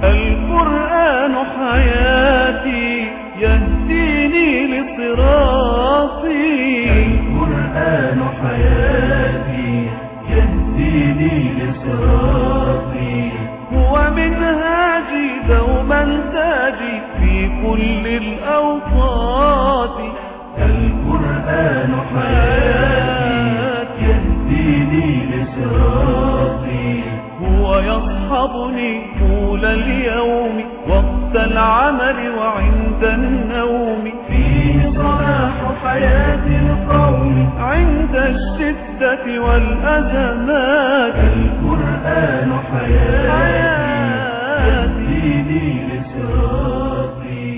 القرآن حياتي يهديني لصراطي القرآن حياتي يهديني لصراطي هو منهاجي دوما تاجي في كل الأوقات القرآن حياتي يهديني لصراطي هو يصحبني طول اليوم وقت العمل وعند النوم فيه صلاح حياة القوم عند الشدة والأزمات القرآن حياتي يهديني لصراطي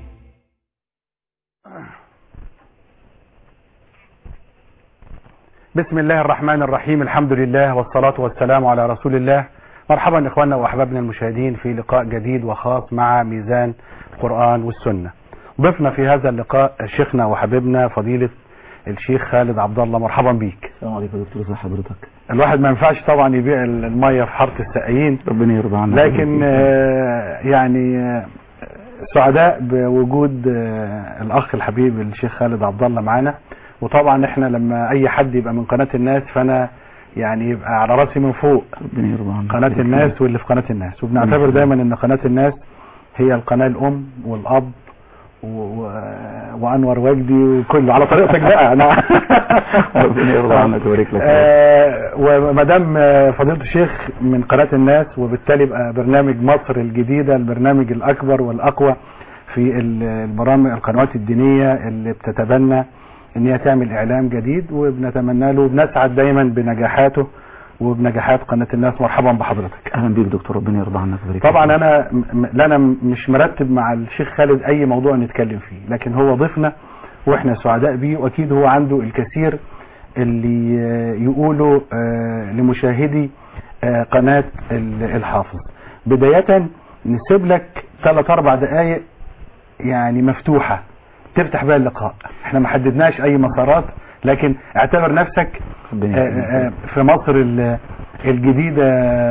بسم الله الرحمن الرحيم الحمد لله والصلاة والسلام على رسول الله مرحبا إخواننا وأحبابنا المشاهدين في لقاء جديد وخاص مع ميزان القرآن والسنة ضفنا في هذا اللقاء شيخنا وحبيبنا فضيلة الشيخ خالد عبد الله مرحبا بيك السلام عليكم يا دكتور ازي حضرتك الواحد ما ينفعش طبعا يبيع المية في حارة السقايين ربنا يرضى عنك لكن آه، يعني آه، سعداء بوجود آه، الأخ الحبيب الشيخ خالد عبد الله معانا وطبعا احنا لما أي حد يبقى من قناة الناس فأنا يعني يبقى على راسي من فوق ربنا يرضى عنك قناة الناس واللي في قناة الناس وبنعتبر دايما ان قناة الناس هي القناة الام والاب و... و... وانور وجدي وكله على طريقتك بقى انا ربنا يرضى عنك ويبارك لك آه وما دام آه، فضيله الشيخ من قناه الناس وبالتالي بقى برنامج مصر الجديده البرنامج الاكبر والاقوى في ال- البرامج القنوات الدينيه اللي بتتبنى ان هي تعمل اعلام جديد وبنتمنى له وبنسعد دايما بنجاحاته وبنجاحات قناه الناس مرحبا بحضرتك اهلا بيك دكتور ربنا يرضى عنك ويبارك طبعا لك. انا م- لا انا م- مش مرتب مع الشيخ خالد اي موضوع نتكلم فيه لكن هو ضيفنا واحنا سعداء بيه واكيد هو عنده الكثير اللي آه، يقوله آه، لمشاهدي آه، قناة ال- الحافظ بداية نسيب لك ثلاث اربع دقائق يعني مفتوحة تفتح بها اللقاء احنا ما حددناش اي مسارات لكن اعتبر نفسك ربنا آه، يرضى آه، عنك. في مصر ال- الجديدة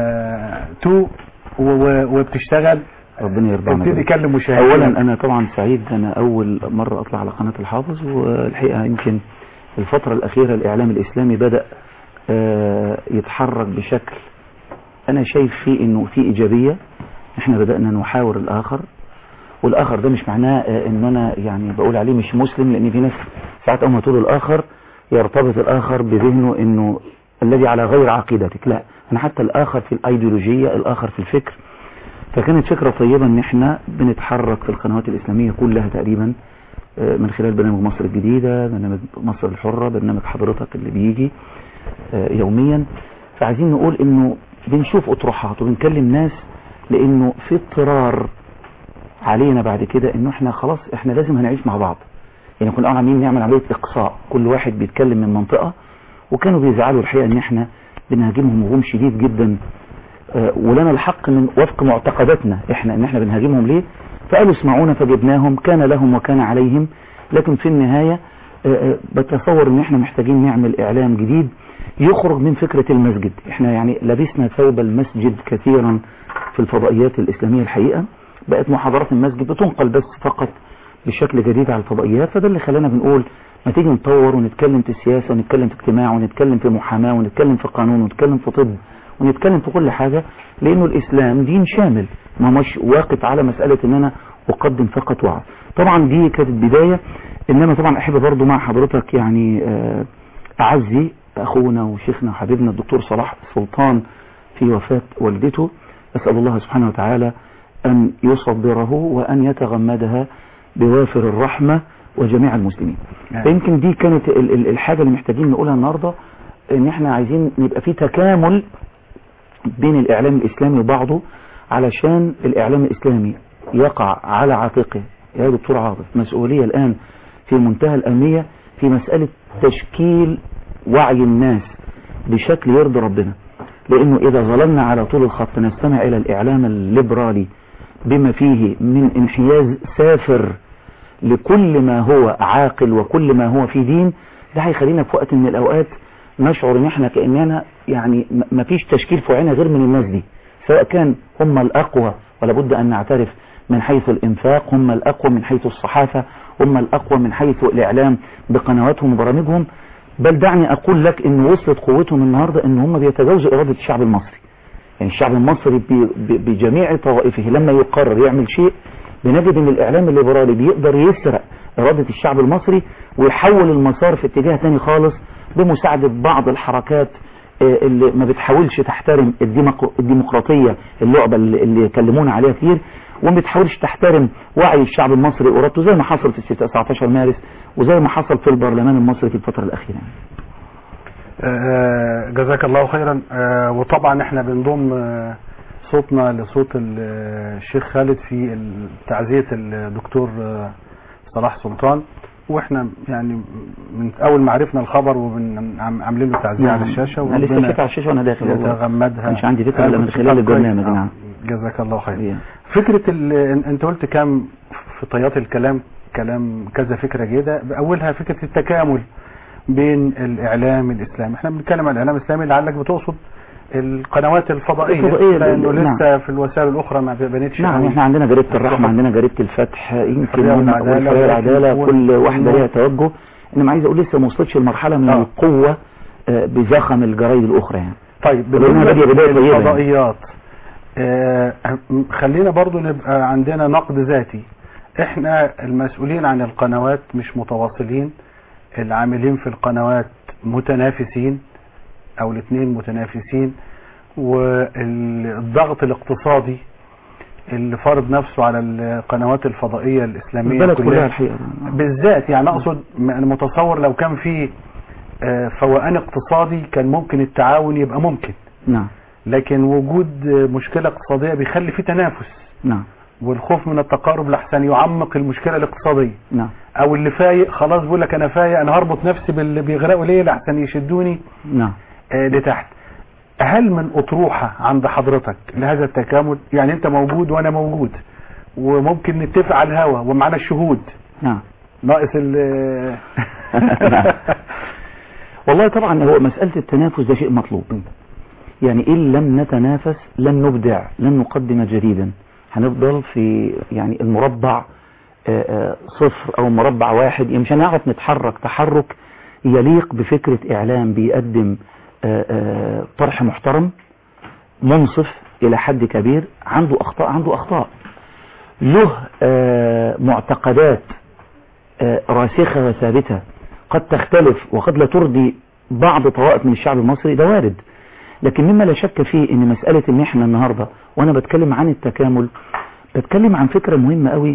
2 و- و- وبتشتغل ربنا يرضى عنك ابتدي كلم مشاهدينا اولا انا طبعا سعيد انا اول مره اطلع على قناه الحافظ والحقيقه يمكن الفتره الاخيره الاعلام الاسلامي بدا آه، يتحرك بشكل انا شايف فيه انه في ايجابيه احنا بدانا نحاور الاخر والاخر ده مش معناه آه، ان انا يعني بقول عليه مش مسلم لان في ناس ساعات اول ما تقول الاخر يرتبط الاخر بذهنه انه الذي على غير عقيدتك لا انا حتى الاخر في الايديولوجيه الاخر في الفكر فكانت فكرة طيبة ان احنا بنتحرك في القنوات الاسلامية كلها تقريبا آه، من خلال برنامج مصر الجديدة برنامج مصر الحرة برنامج حضرتك اللي بيجي آه، يوميا فعايزين نقول انه بنشوف اطروحات وبنكلم ناس لانه في اضطرار علينا بعد كده انه احنا خلاص احنا لازم هنعيش مع بعض يعني كنا عاملين نعمل عملية اقصاء كل واحد بيتكلم من منطقة وكانوا بيزعلوا الحقيقة ان احنا بنهاجمهم هجوم شديد جدا آه، ولنا الحق من وفق معتقداتنا احنا ان احنا بنهاجمهم ليه فقالوا اسمعونا فجبناهم كان لهم وكان عليهم لكن في النهاية آه، آه، بتصور ان احنا محتاجين نعمل اعلام جديد يخرج من فكرة المسجد احنا يعني لبسنا ثوب المسجد كثيرا في الفضائيات الاسلامية الحقيقة بقت محاضرات المسجد بتنقل بس فقط بشكل جديد على الفضائيات فده اللي خلانا بنقول ما تيجي نطور ونتكلم في السياسة ونتكلم في اجتماع ونتكلم في محاماة ونتكلم في قانون ونتكلم في طب ونتكلم في كل حاجة لانه الاسلام دين شامل ما مش واقف على مسألة ان انا اقدم فقط وعظ طبعا دي كانت البداية انما طبعا احب برضو مع حضرتك يعني آه، اعزي اخونا وشيخنا وحبيبنا الدكتور صلاح سلطان في وفاة والدته اسأل الله سبحانه وتعالى ان يصبره وان يتغمدها بوافر الرحمة وجميع المسلمين نعم. فيمكن دي كانت ال- ال- الحاجة اللي محتاجين نقولها النهاردة ان احنا عايزين نبقى في تكامل بين الاعلام الاسلامي وبعضه علشان الاعلام الاسلامي يقع على عاتقه يا دكتور عاطف مسؤولية الان في منتهى الأهمية في مسألة تشكيل وعي الناس بشكل يرضي ربنا لأنه إذا ظللنا على طول الخط نستمع إلى الإعلام الليبرالي بما فيه من انحياز سافر لكل ما هو عاقل وكل ما هو في دين ده هيخلينا في وقت من الأوقات نشعر ان احنا كأننا يعني م- مفيش تشكيل في وعينا غير من الناس دي سواء كان هم الأقوى ولا بد أن نعترف من حيث الإنفاق هم الأقوى من حيث الصحافة هم الأقوى من حيث الإعلام بقنواتهم وبرامجهم بل دعني أقول لك إن وصلت قوتهم النهاردة إن هم بيتجاوزوا إرادة الشعب المصري يعني الشعب المصري بي- بي- بجميع طوائفه لما يقرر يعمل شيء بنجد ان الاعلام الليبرالي بيقدر يسرق ارادة الشعب المصري ويحول المسار في اتجاه تاني خالص بمساعدة بعض الحركات آه، اللي ما بتحاولش تحترم الديمقو- الديمقراطية اللعبة اللي اللي كلمونا عليها كتير وما بتحاولش تحترم وعي الشعب المصري وارادته زي ما حصل في 19 مارس وزي ما حصل في البرلمان المصري في الفترة الأخيرة آه، جزاك الله خيرا آه، وطبعا احنا بنضم آه، صوتنا لصوت ال- آه، الشيخ خالد في ال- تعزية الدكتور آه، صلاح سلطان واحنا يعني من اول ما عرفنا الخبر وعاملين له تعزية على الشاشة انا لسه وربنا شايفها على الشاشة وانا داخل والله. يتغمدها كانش عندي فكرة آه، الا من كنت خلال طب البرنامج كويس. نعم آه، جزاك الله خير إيه. فكرة ال- انت قلت كام في طيات الكلام كلام كذا فكرة جيدة اولها فكرة التكامل بين الاعلام الاسلامي احنا بنتكلم عن الاعلام الاسلامي لعلك بتقصد القنوات الفضائية الفضائية، لانه نعم. لسه في الوسائل الاخرى ما بنتش نعم قوي. احنا عندنا جريدة الرحمة الرحمة. عندنا جريدة الفتح يمكن الحرية هم والعدالة والحرية والعدالة وال- كل واحدة والنور. ليها توجه انما عايز اقول لسه ما وصلتش لمرحلة من آه. القوة آه، بزخم الجرايد الاخرى يعني طيب لأنها بالنسبة بدأ بداية طيبة يعني. للفضائيات آه، خلينا برضو نبقى عندنا نقد ذاتي احنا المسؤولين عن القنوات مش متواصلين العاملين في القنوات متنافسين او الاثنين متنافسين والضغط الاقتصادي اللي فرض نفسه على القنوات الفضائية الإسلامية البلد كلها كلها الحقيقة بالذات يعني اقصد م- انا متصور لو كان في آه، فوقان اقتصادي كان ممكن التعاون يبقى ممكن نعم لكن وجود آه، مشكلة اقتصادية بيخلي في تنافس نعم والخوف من التقارب لحسن يعمق المشكلة الاقتصادية نعم او اللي فايق خلاص بيقول لك انا فايق انا هربط نفسي باللي بيغرقوا ليه لحسن يشدوني نعم آه، لتحت هل من اطروحة عند حضرتك لهذا التكامل يعني انت موجود وانا موجود وممكن نتفق على الهوا ومعنا الشهود نعم ناقص ال والله طبعا هو مسألة التنافس ده شيء مطلوب يعني إن لم نتنافس لن نبدع لن نقدم جديدا هنفضل في يعني المربع آه، آه، صفر أو مربع واحد يعني مش هنعرف نتحرك تحرك يليق بفكرة إعلام بيقدم آه، آه، طرح محترم منصف إلى حد كبير عنده أخطاء عنده أخطاء له آه، معتقدات آه، راسخة وثابتة قد تختلف وقد لا ترضي بعض طوائف من الشعب المصري ده وارد لكن مما لا شك فيه ان مسألة ان احنا النهاردة وانا بتكلم عن التكامل بتكلم عن فكرة مهمة قوي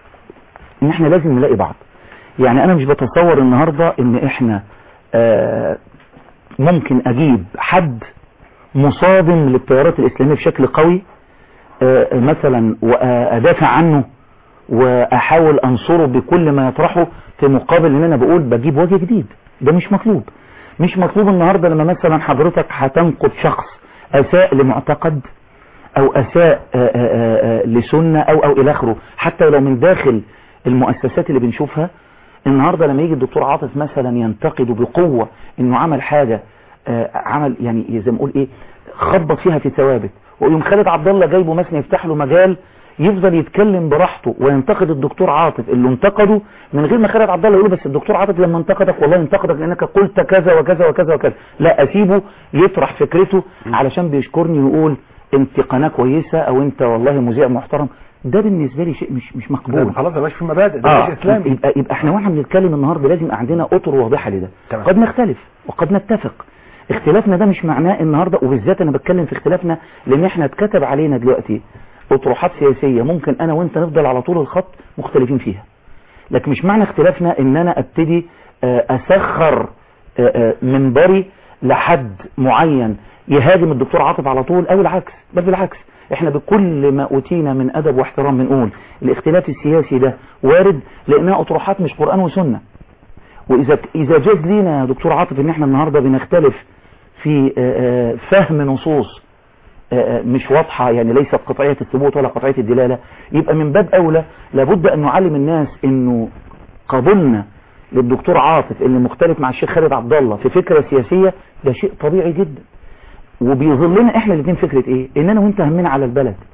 ان احنا لازم نلاقي بعض يعني انا مش بتصور النهاردة ان احنا آه، ممكن اجيب حد مصادم للتيارات الاسلامية بشكل قوي آه، مثلا وادافع عنه واحاول انصره بكل ما يطرحه في مقابل ان انا بقول بجيب وجه جديد ده مش مطلوب مش مطلوب النهاردة لما مثلا حضرتك هتنقد شخص اساء لمعتقد او اساء آه، آه، آه، لسنة او او الى اخره حتى لو من داخل المؤسسات اللي بنشوفها النهاردة لما يجي الدكتور عاطف مثلا ينتقد بقوة انه عمل حاجة آه، عمل يعني زي ما اقول ايه خبط فيها في ثوابت ويوم خالد عبد الله جايبه مثلا يفتح له مجال يفضل يتكلم براحته وينتقد الدكتور عاطف اللي انتقده من غير ما خالد عبد الله يقول له بس الدكتور عاطف لما انتقدك والله انتقدك لانك قلت كذا وكذا وكذا وكذا لا اسيبه يطرح فكرته علشان بيشكرني ويقول انت قناه كويسه او انت والله مذيع محترم ده بالنسبه لي شيء مش مش مقبول خلاص ده مش في مبادئ ده اه مش اسلامي يبقى, يبقى احنا واحنا بنتكلم النهارده لازم عندنا اطر واضحه لده تمام. قد نختلف وقد نتفق اختلافنا ده مش معناه النهارده وبالذات انا بتكلم في اختلافنا لان احنا اتكتب علينا دلوقتي اطروحات سياسيه ممكن انا وانت نفضل على طول الخط مختلفين فيها لكن مش معنى اختلافنا ان انا ابتدي آه، اسخر آه، آه، منبري لحد معين يهاجم الدكتور عاطف على طول او العكس بل بالعكس احنا بكل ما اوتينا من ادب واحترام بنقول الاختلاف السياسي ده وارد لانها اطروحات مش قرآن وسنة واذا اذا جاز لينا يا دكتور عاطف ان احنا النهارده بنختلف في آه، آه، فهم نصوص آه، آه، مش واضحة يعني ليست قطعية الثبوت ولا قطعية الدلالة يبقى من باب أولى لابد أن نعلم الناس أنه قبولنا للدكتور عاطف اللي مختلف مع الشيخ خالد عبد الله في فكرة سياسية ده شيء طبيعي جدا وبيظلنا احنا الاثنين فكرة ايه ان انا وانت همنا على البلد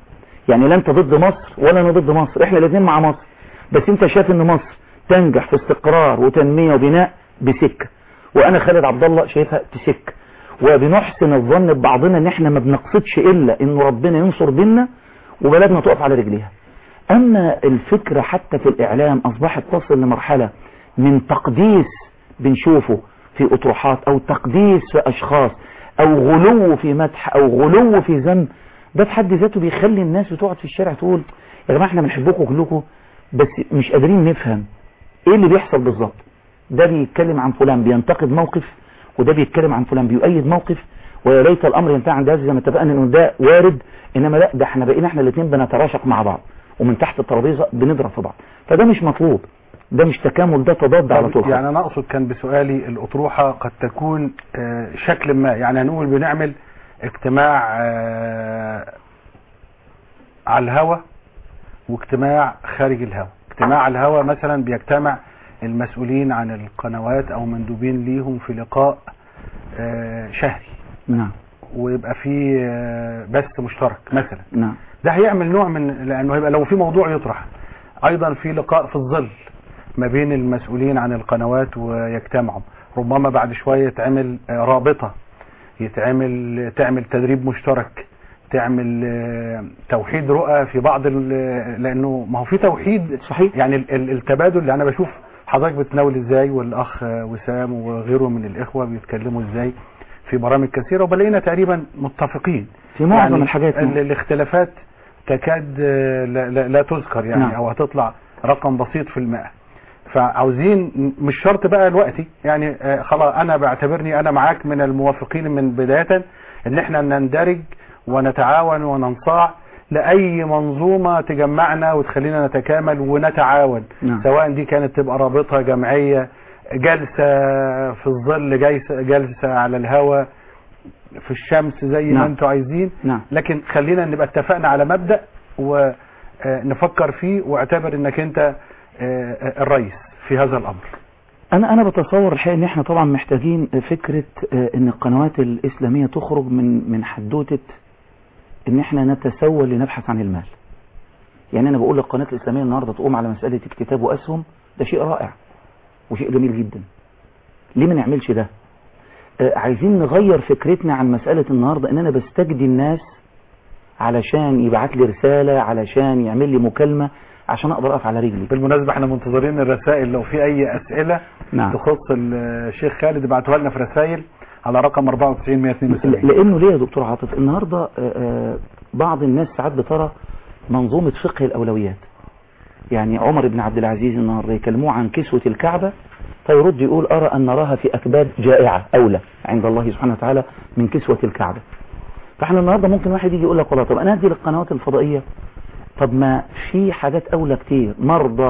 يعني لا انت ضد مصر ولا انا ضد مصر احنا الاثنين مع مصر بس انت شايف ان مصر تنجح في استقرار وتنمية وبناء بسكة وانا خالد عبد الله شايفها بسكة وبنحسن الظن ببعضنا ان احنا ما بنقصدش الا ان ربنا ينصر ديننا وبلدنا تقف على رجليها اما الفكرة حتى في الاعلام اصبحت تصل لمرحلة من تقديس بنشوفه في اطروحات او تقديس في اشخاص او غلو في مدح او غلو في ذم ده في حد ذاته بيخلي الناس بتقعد في الشارع تقول يا جماعه احنا بنحبكم كلكم بس مش قادرين نفهم ايه اللي بيحصل بالظبط ده بيتكلم عن فلان بينتقد موقف وده بيتكلم عن فلان بيؤيد موقف ويا ليت الامر ينتهي عند هذا زي ما اتفقنا انه ده وارد انما لا ده احنا بقينا احنا الاثنين بنتراشق مع بعض ومن تحت الترابيزه بنضرب في بعض فده مش مطلوب ده مش تكامل ده تضاد على طول يعني انا اقصد كان بسؤالي الاطروحه قد تكون آه، شكل ما يعني هنقول بنعمل اجتماع آه، على الهوا واجتماع خارج الهوا اجتماع على الهوا مثلا بيجتمع المسؤولين عن القنوات او مندوبين ليهم في لقاء آه، شهري نعم ويبقى فيه آه، بث مشترك مثلا نعم ده هيعمل نوع من لانه هيبقى لو في موضوع يطرح ايضا في لقاء في الظل ما بين المسؤولين عن القنوات ويجتمعوا ربما بعد شويه يتعمل آه، رابطه يتعمل تعمل تدريب مشترك تعمل آه، توحيد رؤى في بعض ال- لانه ما هو في توحيد صحيح يعني ال- ال- التبادل اللي انا بشوف حضرتك بتناول ازاي والاخ آه، وسام وغيره من الاخوه بيتكلموا ازاي في برامج كثيره وبلاقينا تقريبا متفقين في معظم يعني الحاجات ال- الاختلافات تكاد آه، لا, لا, لا تذكر يعني نعم. او هتطلع رقم بسيط في المئة فعاوزين مش شرط بقى دلوقتي يعني آه، خلاص انا بعتبرني انا معاك من الموافقين من بداية ان احنا نندرج ونتعاون وننصاع لأي منظومة تجمعنا وتخلينا نتكامل ونتعاون نعم. سواء دي كانت تبقى رابطة جمعية جلسة في الظل جلسة, جلسة على الهواء في الشمس زي ما نعم. انتوا عايزين نعم لكن خلينا نبقى اتفقنا على مبدأ ونفكر فيه واعتبر انك انت آه، آه، الرئيس في هذا الامر انا انا بتصور الحقيقه ان احنا طبعا محتاجين فكره آه، ان القنوات الاسلاميه تخرج من من حدوته ان احنا نتسول لنبحث عن المال يعني انا بقول للقناه الاسلاميه النهارده تقوم على مساله اكتتاب واسهم ده شيء رائع وشيء جميل جدا ليه ما نعملش ده آه، عايزين نغير فكرتنا عن مساله النهارده ان انا بستجدي الناس علشان يبعت لي رساله علشان يعمل لي مكالمه عشان اقدر اقف على رجلي بالمناسبة احنا منتظرين الرسائل لو في اي اسئلة نعم تخص الشيخ خالد ابعتوها لنا في رسائل على رقم 94 172 لانه ليه يا دكتور عاطف النهارده آه، آه، بعض الناس ساعات بترى منظومه فقه الاولويات يعني عمر بن عبد العزيز النهارده يكلموه عن كسوه الكعبه فيرد يقول ارى ان نراها في اكباد جائعه اولى عند الله سبحانه وتعالى من كسوه الكعبه فاحنا النهارده ممكن واحد يجي يقول لك والله طب انا ادي للقنوات الفضائيه طب ما في حاجات اولى كتير مرضى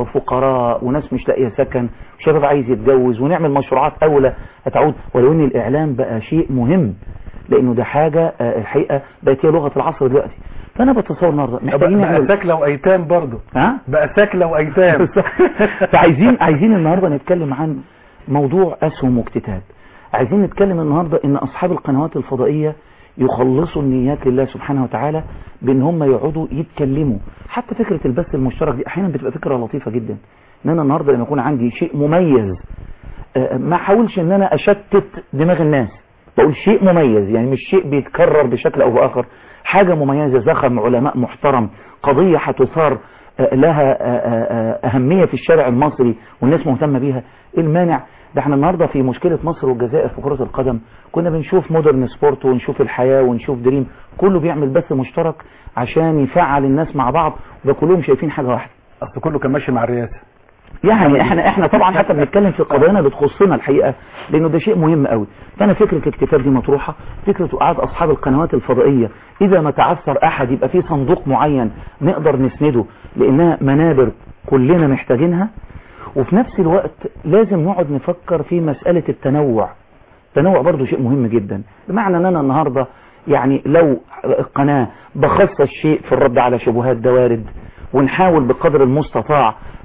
وفقراء وناس مش لاقيه سكن شباب عايز يتجوز ونعمل مشروعات اولى هتعود ولو ان الاعلام بقى شيء مهم لانه ده حاجه آه، الحقيقه بقت هي لغه العصر دلوقتي فانا بتصور النهارده محتاجين بقى نعمل ساكلة وايتام برضه ها بقى ساكلة وايتام فعايزين عايزين النهارده نتكلم عن موضوع اسهم واكتتاب عايزين نتكلم النهارده ان اصحاب القنوات الفضائيه يخلصوا النيات لله سبحانه وتعالى بان هم يقعدوا يتكلموا حتى فكره البث المشترك دي احيانا بتبقى فكره لطيفه جدا ان انا النهارده لما يكون عندي شيء مميز آه، ما احاولش ان انا اشتت دماغ الناس بقول شيء مميز يعني مش شيء بيتكرر بشكل او باخر حاجه مميزه زخم علماء محترم قضيه هتثار آه، لها آه، آه، اهميه في الشارع المصري والناس مهتمه بيها ايه المانع ده احنا النهارده في مشكله مصر والجزائر في كره القدم كنا بنشوف مودرن سبورت ونشوف الحياه ونشوف دريم كله بيعمل بث مشترك عشان يفعل الناس مع بعض وده كلهم شايفين حاجه واحده اصل كله كان ماشي مع الرئاسة يعني احنا احنا طبعا حتى بنتكلم في قضايانا اللي تخصنا الحقيقه لانه ده شيء مهم قوي فانا فكره الاكتتاب دي مطروحه فكره قعاد اصحاب القنوات الفضائيه اذا ما تعثر احد يبقى في صندوق معين نقدر نسنده لانها منابر كلنا محتاجينها وفي نفس الوقت لازم نقعد نفكر في مساله التنوع التنوع برضو شيء مهم جدا بمعنى ان انا النهارده يعني لو القناه بخصص شيء في الرد على شبهات ده وارد ونحاول بقدر المستطاع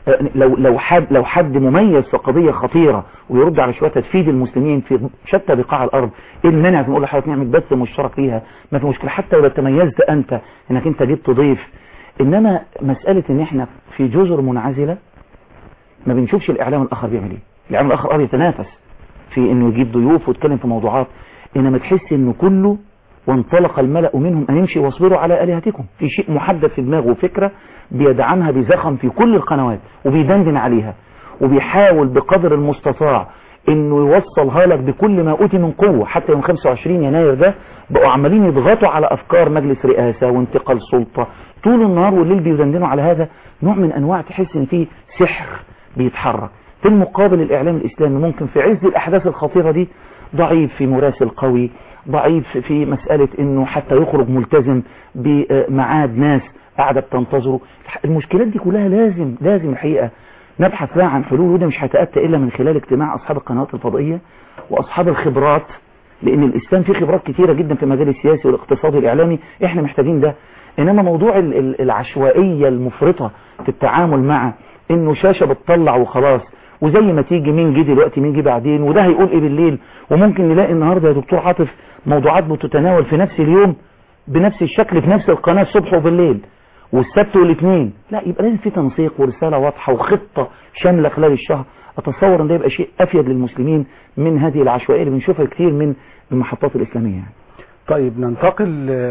لو لو حد لو حد مميز في قضيه خطيره ويرد على شويه تفيد المسلمين في شتى بقاع الارض ايه المانع نقول لحضرتك نعمل بث مشترك فيها ما في مشكله حتى لو تميزت انت انك انت جبت ضيف انما مساله ان احنا في جزر منعزله ما بنشوفش الاعلام الاخر بيعمل ايه الاعلام الاخر اه بيتنافس في انه يجيب ضيوف ويتكلم في موضوعات انما تحس انه كله وانطلق الملأ منهم ان يمشي واصبروا على الهتكم في شيء محدد في دماغه وفكره بيدعمها بزخم في كل القنوات وبيدندن عليها وبيحاول بقدر المستطاع انه يوصلها لك بكل ما اوتي من قوه حتى يوم 25 يناير ده بقوا عمالين يضغطوا على افكار مجلس رئاسه وانتقال سلطه طول النهار والليل بيدندنوا على هذا نوع من انواع تحس ان فيه سحر بيتحرك في المقابل الاعلام الاسلامي ممكن في عز الاحداث الخطيره دي ضعيف في مراسل قوي ضعيف في مسألة انه حتى يخرج ملتزم بمعاد ناس قاعدة بتنتظره المشكلات دي كلها لازم لازم الحقيقة نبحث لها عن حلول وده مش هيتأتى إلا من خلال اجتماع أصحاب القنوات الفضائية وأصحاب الخبرات لأن الإسلام فيه خبرات كتيرة جدا في المجال السياسي والاقتصادي الإعلامي إحنا محتاجين ده إنما موضوع العشوائية المفرطة في التعامل مع إنه شاشة بتطلع وخلاص وزي ما تيجي مين جه دلوقتي مين جه بعدين وده هيقول ايه بالليل وممكن نلاقي النهارده يا دكتور عاطف موضوعات بتتناول في نفس اليوم بنفس الشكل في نفس القناه الصبح وبالليل والسبت والاثنين لا يبقى لازم في تنسيق ورساله واضحه وخطه شامله خلال الشهر اتصور ان ده يبقى شيء افيد للمسلمين من هذه العشوائيه اللي بنشوفها كتير من المحطات الاسلاميه يعني. طيب ننتقل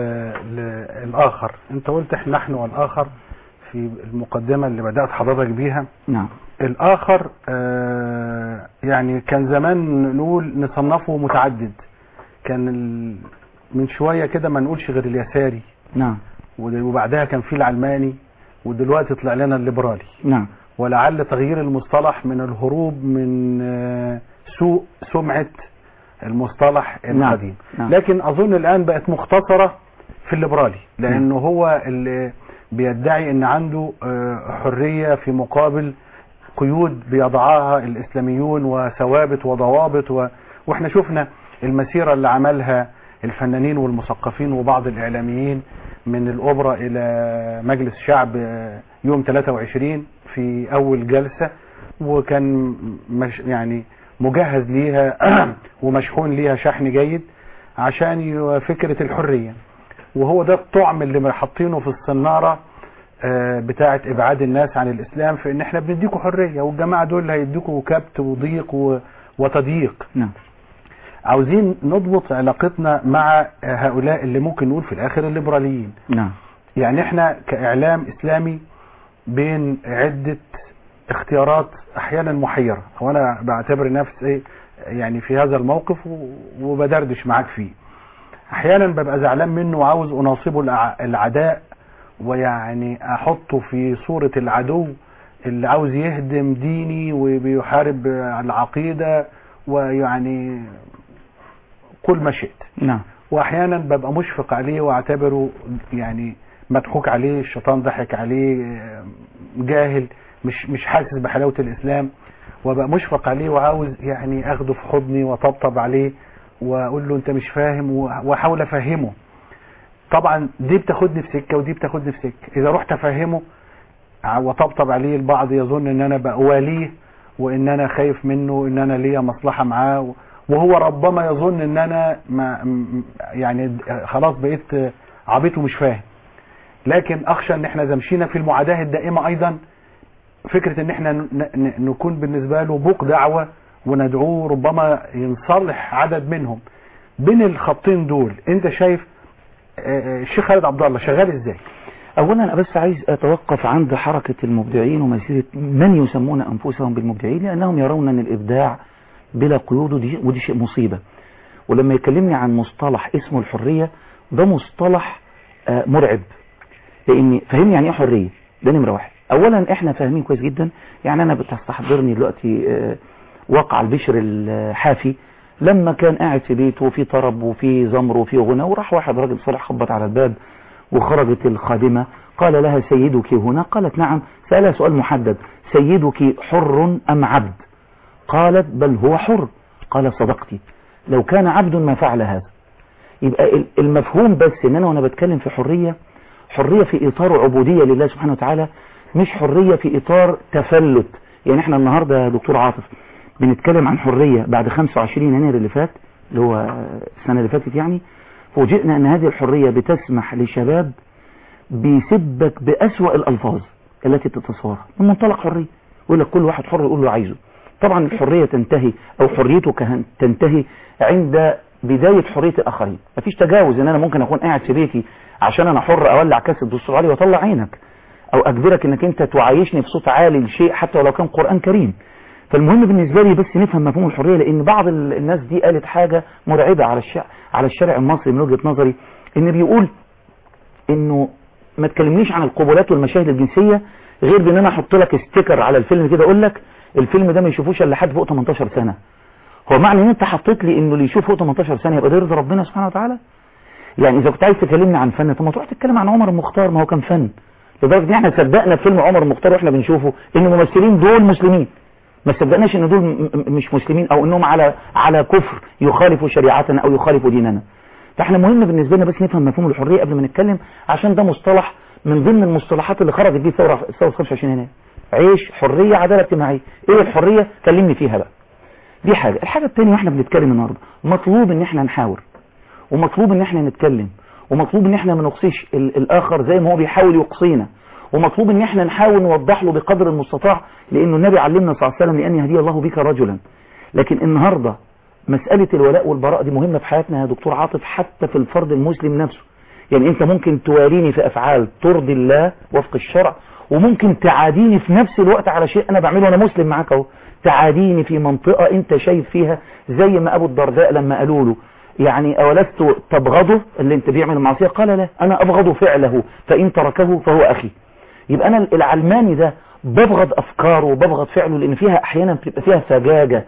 للاخر انت قلت احنا نحن والاخر في المقدمه اللي بدات حضرتك بيها نعم الاخر آه يعني كان زمان نقول نصنفه متعدد كان ال... من شويه كده ما نقولش غير اليساري نعم وبعدها كان في العلماني ودلوقتي طلع لنا الليبرالي نعم ولعل تغيير المصطلح من الهروب من آه سوء سمعه المصطلح القديم نعم. لكن اظن الان بقت مختصره في الليبرالي لانه هو اللي بيدعي ان عنده آه حريه في مقابل قيود بيضعها الاسلاميون وثوابت وضوابط و... واحنا شفنا المسيرة اللي عملها الفنانين والمثقفين وبعض الاعلاميين من الاوبرا الى مجلس شعب يوم 23 في اول جلسة وكان مش يعني مجهز ليها ومشحون ليها شحن جيد عشان فكرة الحرية وهو ده الطعم اللي حاطينه في الصنارة بتاعة ابعاد الناس عن الاسلام في ان احنا بنديكوا حرية والجماعة دول هيديكوا كبت وضيق وتضييق نعم عاوزين نضبط علاقتنا مع هؤلاء اللي ممكن نقول في الاخر الليبراليين نعم يعني احنا كاعلام اسلامي بين عدة اختيارات احيانا محيرة وانا بعتبر نفسي يعني في هذا الموقف وبدردش معاك فيه احيانا ببقى زعلان منه وعاوز اناصبه العداء ويعني احطه في صورة العدو اللي عاوز يهدم ديني وبيحارب العقيدة ويعني كل ما شئت نعم واحيانا ببقى مشفق عليه واعتبره يعني مضحوك عليه الشيطان ضحك عليه جاهل مش مش حاسس بحلاوة الاسلام وبقى مشفق عليه وعاوز يعني اخده في حضني وطبطب عليه واقول له انت مش فاهم واحاول افهمه طبعا دي بتاخدني في سكه ودي بتاخدني في سكه اذا رحت افهمه وطبطب عليه البعض يظن ان انا بأواليه وان انا خايف منه ان انا ليا مصلحة معاه وهو ربما يظن ان انا ما يعني خلاص بقيت عبيط ومش فاهم لكن اخشى ان احنا اذا مشينا في المعاداة الدائمة ايضا فكرة ان احنا نكون بالنسبة له بوق دعوة وندعوه ربما ينصلح عدد منهم بين الخطين دول انت شايف الشيخ خالد عبد الله شغال ازاي اولا انا بس عايز اتوقف عند حركة المبدعين ومسيرة من يسمون انفسهم بالمبدعين لانهم يرون ان الابداع بلا قيود ودي, ودي شيء مصيبة ولما يكلمني عن مصطلح اسمه الحرية ده مصطلح مرعب لان فهمني يعني ايه حرية ده نمرة واحد اولا احنا فاهمين كويس جدا يعني انا بتستحضرني دلوقتي واقع البشر الحافي لما كان قاعد في بيته وفي طرب وفي زمر وفي غنى وراح واحد راجل صالح خبط على الباب وخرجت الخادمة قال لها سيدك هنا قالت نعم سألها سؤال محدد سيدك حر أم عبد قالت بل هو حر قال صدقتي لو كان عبد ما فعل هذا يبقى المفهوم بس ان انا وانا بتكلم في حرية حرية في اطار عبودية لله سبحانه وتعالى مش حرية في اطار تفلت يعني احنا النهاردة يا دكتور عاطف بنتكلم عن حرية بعد 25 يناير اللي فات اللي هو السنة اللي فاتت يعني فوجئنا ان هذه الحرية بتسمح لشباب بيسبك بأسوأ الألفاظ التي تتصورها من منطلق حرية يقول لك كل واحد حر يقول له عايزه طبعا الحرية تنتهي او حريته كهن تنتهي عند بداية حرية الاخرين مفيش تجاوز ان انا ممكن اكون قاعد في بيتي عشان انا حر اولع كاسة بالصوت عالي واطلع عينك او اجبرك انك انت تعايشني بصوت عالي لشيء حتى ولو كان قرآن كريم فالمهم بالنسبة لي بس نفهم مفهوم الحرية لان بعض ال- الناس دي قالت حاجة مرعبة على الشارع على الشارع المصري من وجهة نظري ان بيقول انه ما تكلمنيش عن القبولات والمشاهد الجنسية غير بان انا احط لك ستيكر على الفيلم كده اقول لك الفيلم ده ما يشوفوش الا حد فوق 18 سنة هو معنى ان انت حطيت لي انه اللي يشوف فوق 18 سنة يبقى ده يرضي ربنا سبحانه وتعالى يعني اذا كنت عايز تكلمني عن فن طب ما تروح تتكلم عن عمر المختار ما هو كان فن لدرجة ان احنا صدقنا في فيلم عمر المختار واحنا بنشوفه ان الممثلين دول مسلمين ما صدقناش ان دول م- م- مش مسلمين او انهم على على كفر يخالفوا شريعتنا او يخالفوا ديننا فاحنا مهم بالنسبه لنا بس نفهم مفهوم الحريه قبل ما نتكلم عشان ده مصطلح من ضمن المصطلحات اللي خرجت بيه ثوره ثوره 25 يناير عيش حريه عداله اجتماعيه ايه الحريه كلمني فيها بقى دي حاجه الحاجه الثانيه واحنا بنتكلم النهارده مطلوب ان احنا نحاور ومطلوب ان احنا نتكلم ومطلوب ان احنا ما نقصيش ال- الاخر زي ما هو بيحاول يقصينا ومطلوب ان احنا نحاول نوضح له بقدر المستطاع لانه النبي علمنا صلى الله عليه وسلم لان يهدي الله بك رجلا لكن النهارده مسألة الولاء والبراء دي مهمة في حياتنا يا دكتور عاطف حتى في الفرد المسلم نفسه يعني انت ممكن تواليني في افعال ترضي الله وفق الشرع وممكن تعاديني في نفس الوقت على شيء انا بعمله انا مسلم معاك اهو تعاديني في منطقة انت شايف فيها زي ما ابو الدرداء لما قالوا له يعني اولست تبغضه اللي انت بيعمل المعصية قال لا انا ابغض فعله فان تركه فهو اخي يبقى انا العلماني ده ببغض افكاره وببغض فعله لان فيها احيانا بتبقى فيها سجاجة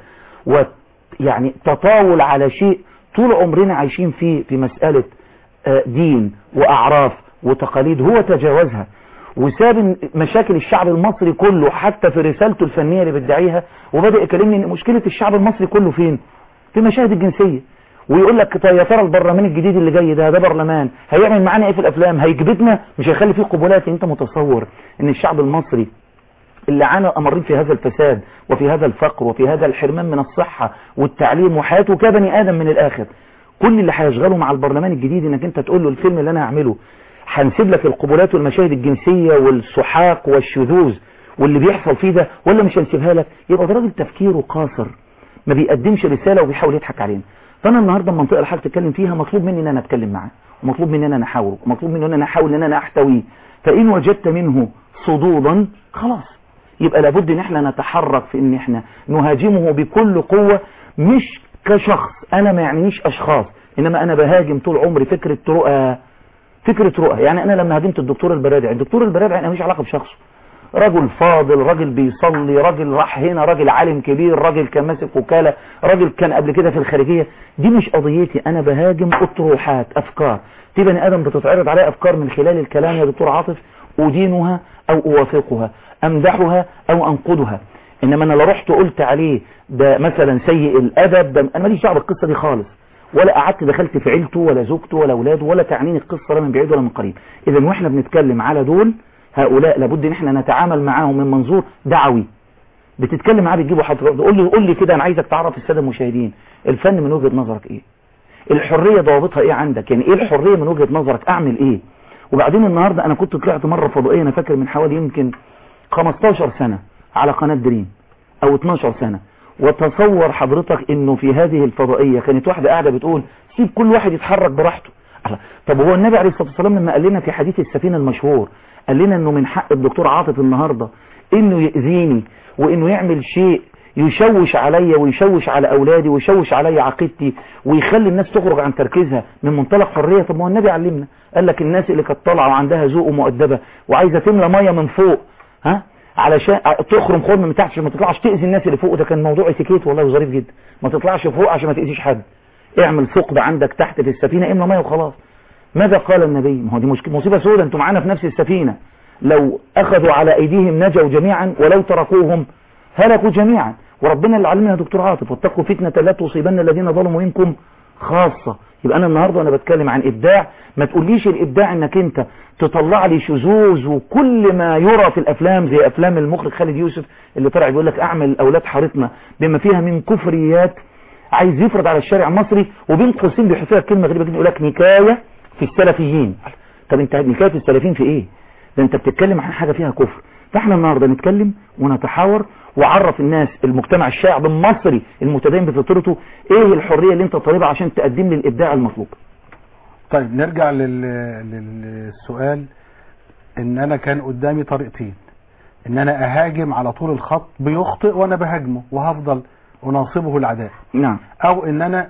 ويعني تطاول على شيء طول عمرنا عايشين فيه في مسألة آه، دين واعراف وتقاليد هو تجاوزها وساب مشاكل الشعب المصري كله حتى في رسالته الفنية اللي بيدعيها وبدأ يكلمني ان مشكلة الشعب المصري كله فين في مشاهد الجنسية ويقول لك طيب يا ترى البرلمان الجديد اللي جاي ده ده برلمان هيعمل معانا ايه في الافلام هيجبدنا مش هيخلي فيه قبولات انت متصور ان الشعب المصري اللي عانى امرين في هذا الفساد وفي هذا الفقر وفي هذا الحرمان من الصحة والتعليم وحياته كبني ادم من الاخر كل اللي هيشغله مع البرلمان الجديد انك انت تقول له الفيلم اللي انا هعمله هنسيب لك القبولات والمشاهد الجنسية والسحاق والشذوذ واللي بيحصل فيه ده ولا مش هنسيبها لك يبقى ده راجل تفكيره قاصر ما بيقدمش رسالة وبيحاول يضحك علينا فانا النهارده المنطقه اللي حضرتك تتكلم فيها مطلوب مني ان انا اتكلم معاه ومطلوب مني ان انا احاوره ومطلوب مني ان انا احاول ان انا احتويه فان وجدت منه صدودا خلاص يبقى لابد ان احنا نتحرك في ان احنا نهاجمه بكل قوة مش كشخص انا ما يعنيش اشخاص انما انا بهاجم طول عمري فكرة رؤى فكرة رؤى يعني انا لما هاجمت الدكتور البرادعي الدكتور البرادعي انا مش علاقة بشخصه رجل فاضل راجل بيصلي راجل راح هنا راجل عالم كبير راجل كان ماسك وكالة راجل كان قبل كده في الخارجية دي مش قضيتي انا بهاجم اطروحات افكار في بني ادم بتتعرض عليه افكار من خلال الكلام يا دكتور عاطف ادينها او اوافقها امدحها او انقدها انما انا لو رحت قلت عليه ده مثلا سيء الادب ده انا ماليش دعوه بالقصه دي خالص ولا قعدت دخلت في عيلته ولا زوجته ولا اولاده ولا تعنيني القصه لا من بعيد ولا من قريب اذا واحنا بنتكلم على دول هؤلاء لابد ان احنا نتعامل معاهم من منظور دعوي بتتكلم معاه بتجيبه حضرتك قول لي قول لي كده انا عايزك تعرف الساده المشاهدين الفن من وجهه نظرك ايه الحريه ضوابطها ايه عندك يعني ايه الحريه من وجهه نظرك اعمل ايه وبعدين النهارده انا كنت طلعت مره فضائيه انا فاكر من حوالي يمكن 15 سنه على قناه دريم او 12 سنه وتصور حضرتك انه في هذه الفضائيه كانت واحده قاعده بتقول سيب كل واحد يتحرك براحته الله. طب هو النبي عليه الصلاه والسلام لما قال لنا في حديث السفينه المشهور قال لنا انه من حق الدكتور عاطف النهارده انه يأذيني وانه يعمل شيء يشوش عليا ويشوش على اولادي ويشوش عليا عقيدتي ويخلي الناس تخرج عن تركيزها من منطلق حريه طب ما هو النبي علمنا قال لك الناس اللي كانت طالعه وعندها ذوق ومؤدبه وعايزه تملى ميه من فوق ها علشان تخرم خرم من تحت عشان ما تطلعش تاذي الناس اللي فوق ده كان موضوع اتيكيت والله ظريف جدا ما تطلعش فوق عشان ما تاذيش حد اعمل ثقب عندك تحت في السفينه املى ميه وخلاص ماذا قال النبي ما هو دي مشكله مصيبه سوداء انتوا معانا في نفس السفينه لو اخذوا على ايديهم نجوا جميعا ولو تركوهم هلكوا جميعا وربنا اللي علمنا يا دكتور عاطف واتقوا فتنة لا تصيبن الذين ظلموا منكم خاصة يبقى انا النهاردة وانا بتكلم عن ابداع ما تقوليش الابداع انك انت تطلع لي شذوذ وكل ما يرى في الافلام زي افلام المخرج خالد يوسف اللي طلع بيقول لك اعمل اولاد حارتنا بما فيها من كفريات عايز يفرض على الشارع المصري وبين قوسين بيحط لها كلمه غريبه جدا يقول لك نكايه في السلفيين طب انت نكايه في السلفيين في ايه ده انت بتتكلم عن حاجه فيها كفر فاحنا النهارده نتكلم ونتحاور وعرف الناس المجتمع الشعب المصري المتدين بفطرته ايه الحريه اللي انت طالبها عشان تقدم لي الابداع المطلوب طيب نرجع لل... للسؤال ان انا كان قدامي طريقتين ان انا اهاجم على طول الخط بيخطئ وانا بهاجمه وهفضل اناصبه العداء نعم او ان انا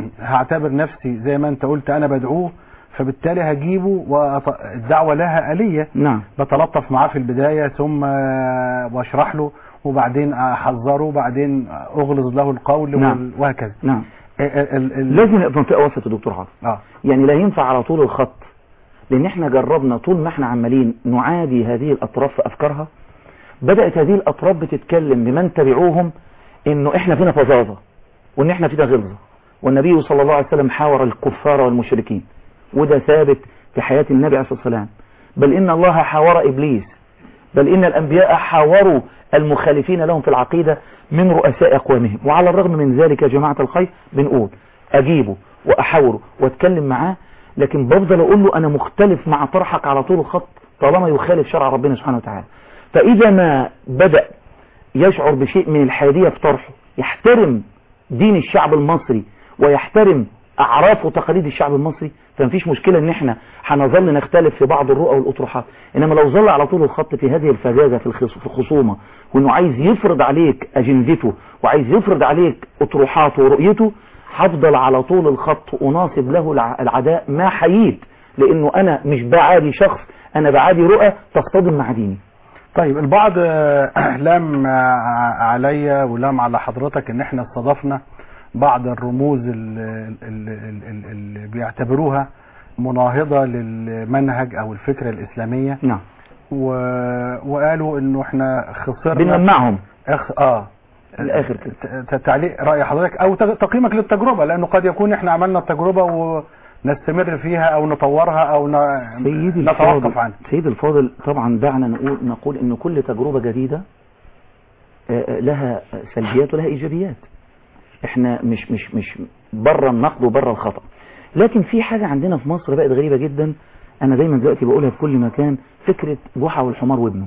هعتبر نفسي زي ما انت قلت انا بدعوه فبالتالي هجيبه والدعوة لها آلية نعم بتلطف معاه في البداية ثم واشرح له وبعدين احذره وبعدين اغلظ له القول نعم. وهكذا نعم ال- ال- ال- لازم يبقى منطقه وسط يا دكتور حافظ اه يعني لا ينفع على طول الخط لان احنا جربنا طول ما احنا عمالين نعادي هذه الاطراف في افكارها بدأت هذه الاطراف بتتكلم بمن تبعوهم انه احنا فينا فظاظة وان احنا فينا غلظة والنبي صلى الله عليه وسلم حاور الكفار والمشركين وده ثابت في حياة النبي عليه الصلاة والسلام بل ان الله حاور ابليس بل ان الانبياء حاوروا المخالفين لهم في العقيدة من رؤساء اقوامهم وعلى الرغم من ذلك يا جماعة الخير بنقول اجيبه واحاوره واتكلم معاه لكن بفضل اقول له انا مختلف مع طرحك على طول الخط طالما يخالف شرع ربنا سبحانه وتعالى فاذا ما بدأ يشعر بشيء من الحيادية في طرحه يحترم دين الشعب المصري ويحترم اعراف وتقاليد الشعب المصري فمفيش مشكلة ان احنا هنظل نختلف في بعض الرؤى والاطروحات انما لو ظل على طول الخط في هذه الفجاجة في الخص- في الخصومة وانه عايز يفرض عليك اجندته وعايز يفرض عليك اطروحاته ورؤيته هفضل على طول الخط اناصب له الع- العداء ما حييت لانه انا مش بعادي شخص انا بعادي رؤى تصطدم مع ديني طيب البعض آه، لام آه، عليا ولام على حضرتك ان احنا استضفنا بعض الرموز ال- ال- ال- ال- اللي بيعتبروها مناهضة للمنهج او الفكرة الاسلامية نعم و... وقالوا انه احنا خسرنا بنمنعهم أخ... اه الاخر كده ت- ت- تعليق رأي حضرتك او تق- تقييمك للتجربة لانه قد يكون احنا عملنا التجربة ونستمر فيها او نطورها او ن... سيدي نتوقف الفاضل عنها سيدي الفاضل طبعا دعنا نقول نقول ان كل تجربة جديدة آه، آه، لها سلبيات ولها ايجابيات احنا مش مش مش بره النقد وبره الخطأ لكن في حاجة عندنا في مصر بقت غريبة جدا انا دايما دلوقتي بقولها في كل مكان فكرة جحا والحمار وابنه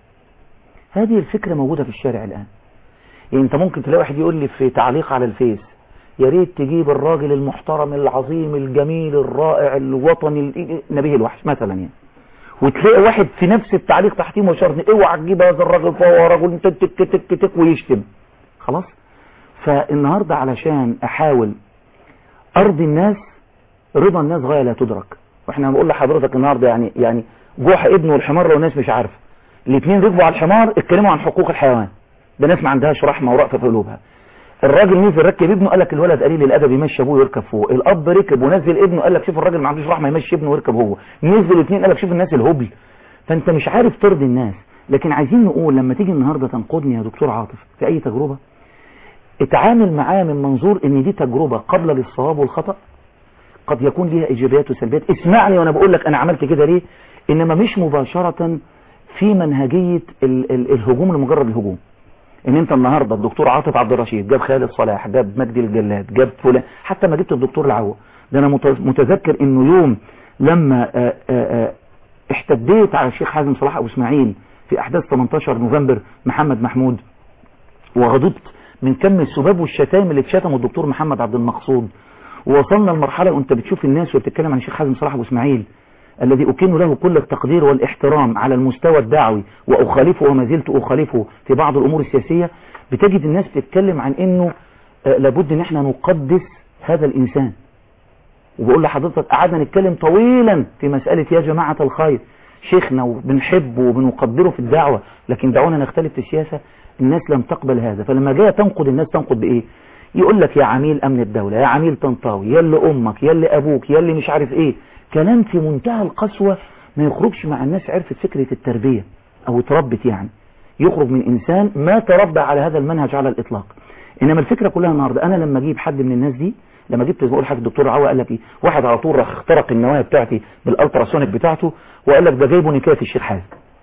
هذه الفكرة موجودة في الشارع الان يعني انت ممكن تلاقي واحد يقول لي في تعليق على الفيس يا ريت تجيب الراجل المحترم العظيم الجميل الرائع الوطني ال- نبيه الوحش مثلا يعني وتلاقي واحد في نفس التعليق تحتيه مشارني اوعى تجيب هذا الراجل فهو رجل تك تك تك تك ويشتم خلاص فالنهارده علشان احاول ارضي الناس رضا الناس غايه لا تدرك واحنا بنقول لحضرتك النهارده يعني يعني جوح ابنه والحمار لو الناس مش عارفه الاثنين ركبوا على الحمار اتكلموا عن حقوق الحيوان ده ناس ما عندهاش رحمه ورأفه في قلوبها الراجل نزل ركب ابنه قال لك الولد قليل الادب يمشي ابوه ويركب فوق الاب ركب ونزل ابنه قال لك شوف الراجل ما عندوش رحمه يمشي ابنه ويركب هو نزل اثنين قال لك شوف الناس الهبل فانت مش عارف ترضي الناس لكن عايزين نقول لما تيجي النهارده تنقدني يا دكتور عاطف في اي تجربه اتعامل معاه من منظور ان دي تجربه قابله للصواب والخطا قد يكون ليها ايجابيات وسلبيات اسمعني وانا بقول لك انا عملت كده ليه انما مش مباشره في منهجيه ال ال الهجوم لمجرد الهجوم ان انت النهارده الدكتور عاطف عبد الرشيد جاب خالد صلاح جاب مجدي الجلاد جاب فلان حتى ما جبت الدكتور العوا ده انا مت- متذكر انه يوم لما آآ آآ احتديت على الشيخ حازم صلاح ابو اسماعيل في احداث 18 نوفمبر محمد محمود وغضبت من كم السباب والشتائم اللي اتشتموا الدكتور محمد عبد المقصود ووصلنا لمرحله وانت بتشوف الناس وبتتكلم عن الشيخ حازم صلاح ابو اسماعيل الذي أكن له كل التقدير والاحترام على المستوى الدعوي وأخالفه وما زلت أخالفه في بعض الأمور السياسية بتجد الناس بتتكلم عن أنه آه، لابد أن احنا نقدس هذا الإنسان وبقول لحضرتك قعدنا نتكلم طويلا في مسألة يا جماعة الخير شيخنا وبنحبه وبنقدره في الدعوة لكن دعونا نختلف في السياسة الناس لم تقبل هذا فلما جاء تنقد الناس تنقد بإيه يقول لك يا عميل أمن الدولة يا عميل طنطاوي يا اللي أمك يا اللي أبوك يا اللي مش عارف إيه كلام في منتهى القسوة ما يخرجش مع الناس عرفت فكرة التربية أو اتربت يعني يخرج من إنسان ما تربى على هذا المنهج على الإطلاق إنما الفكرة كلها النهاردة أنا لما أجيب حد من الناس دي لما جبت بقول حاجه الدكتور عوا قال لك ايه واحد على طول راح اخترق النوايا بتاعتي بالالتراسونيك بتاعته وقال لك ده جايبه نكايه الشيخ حازم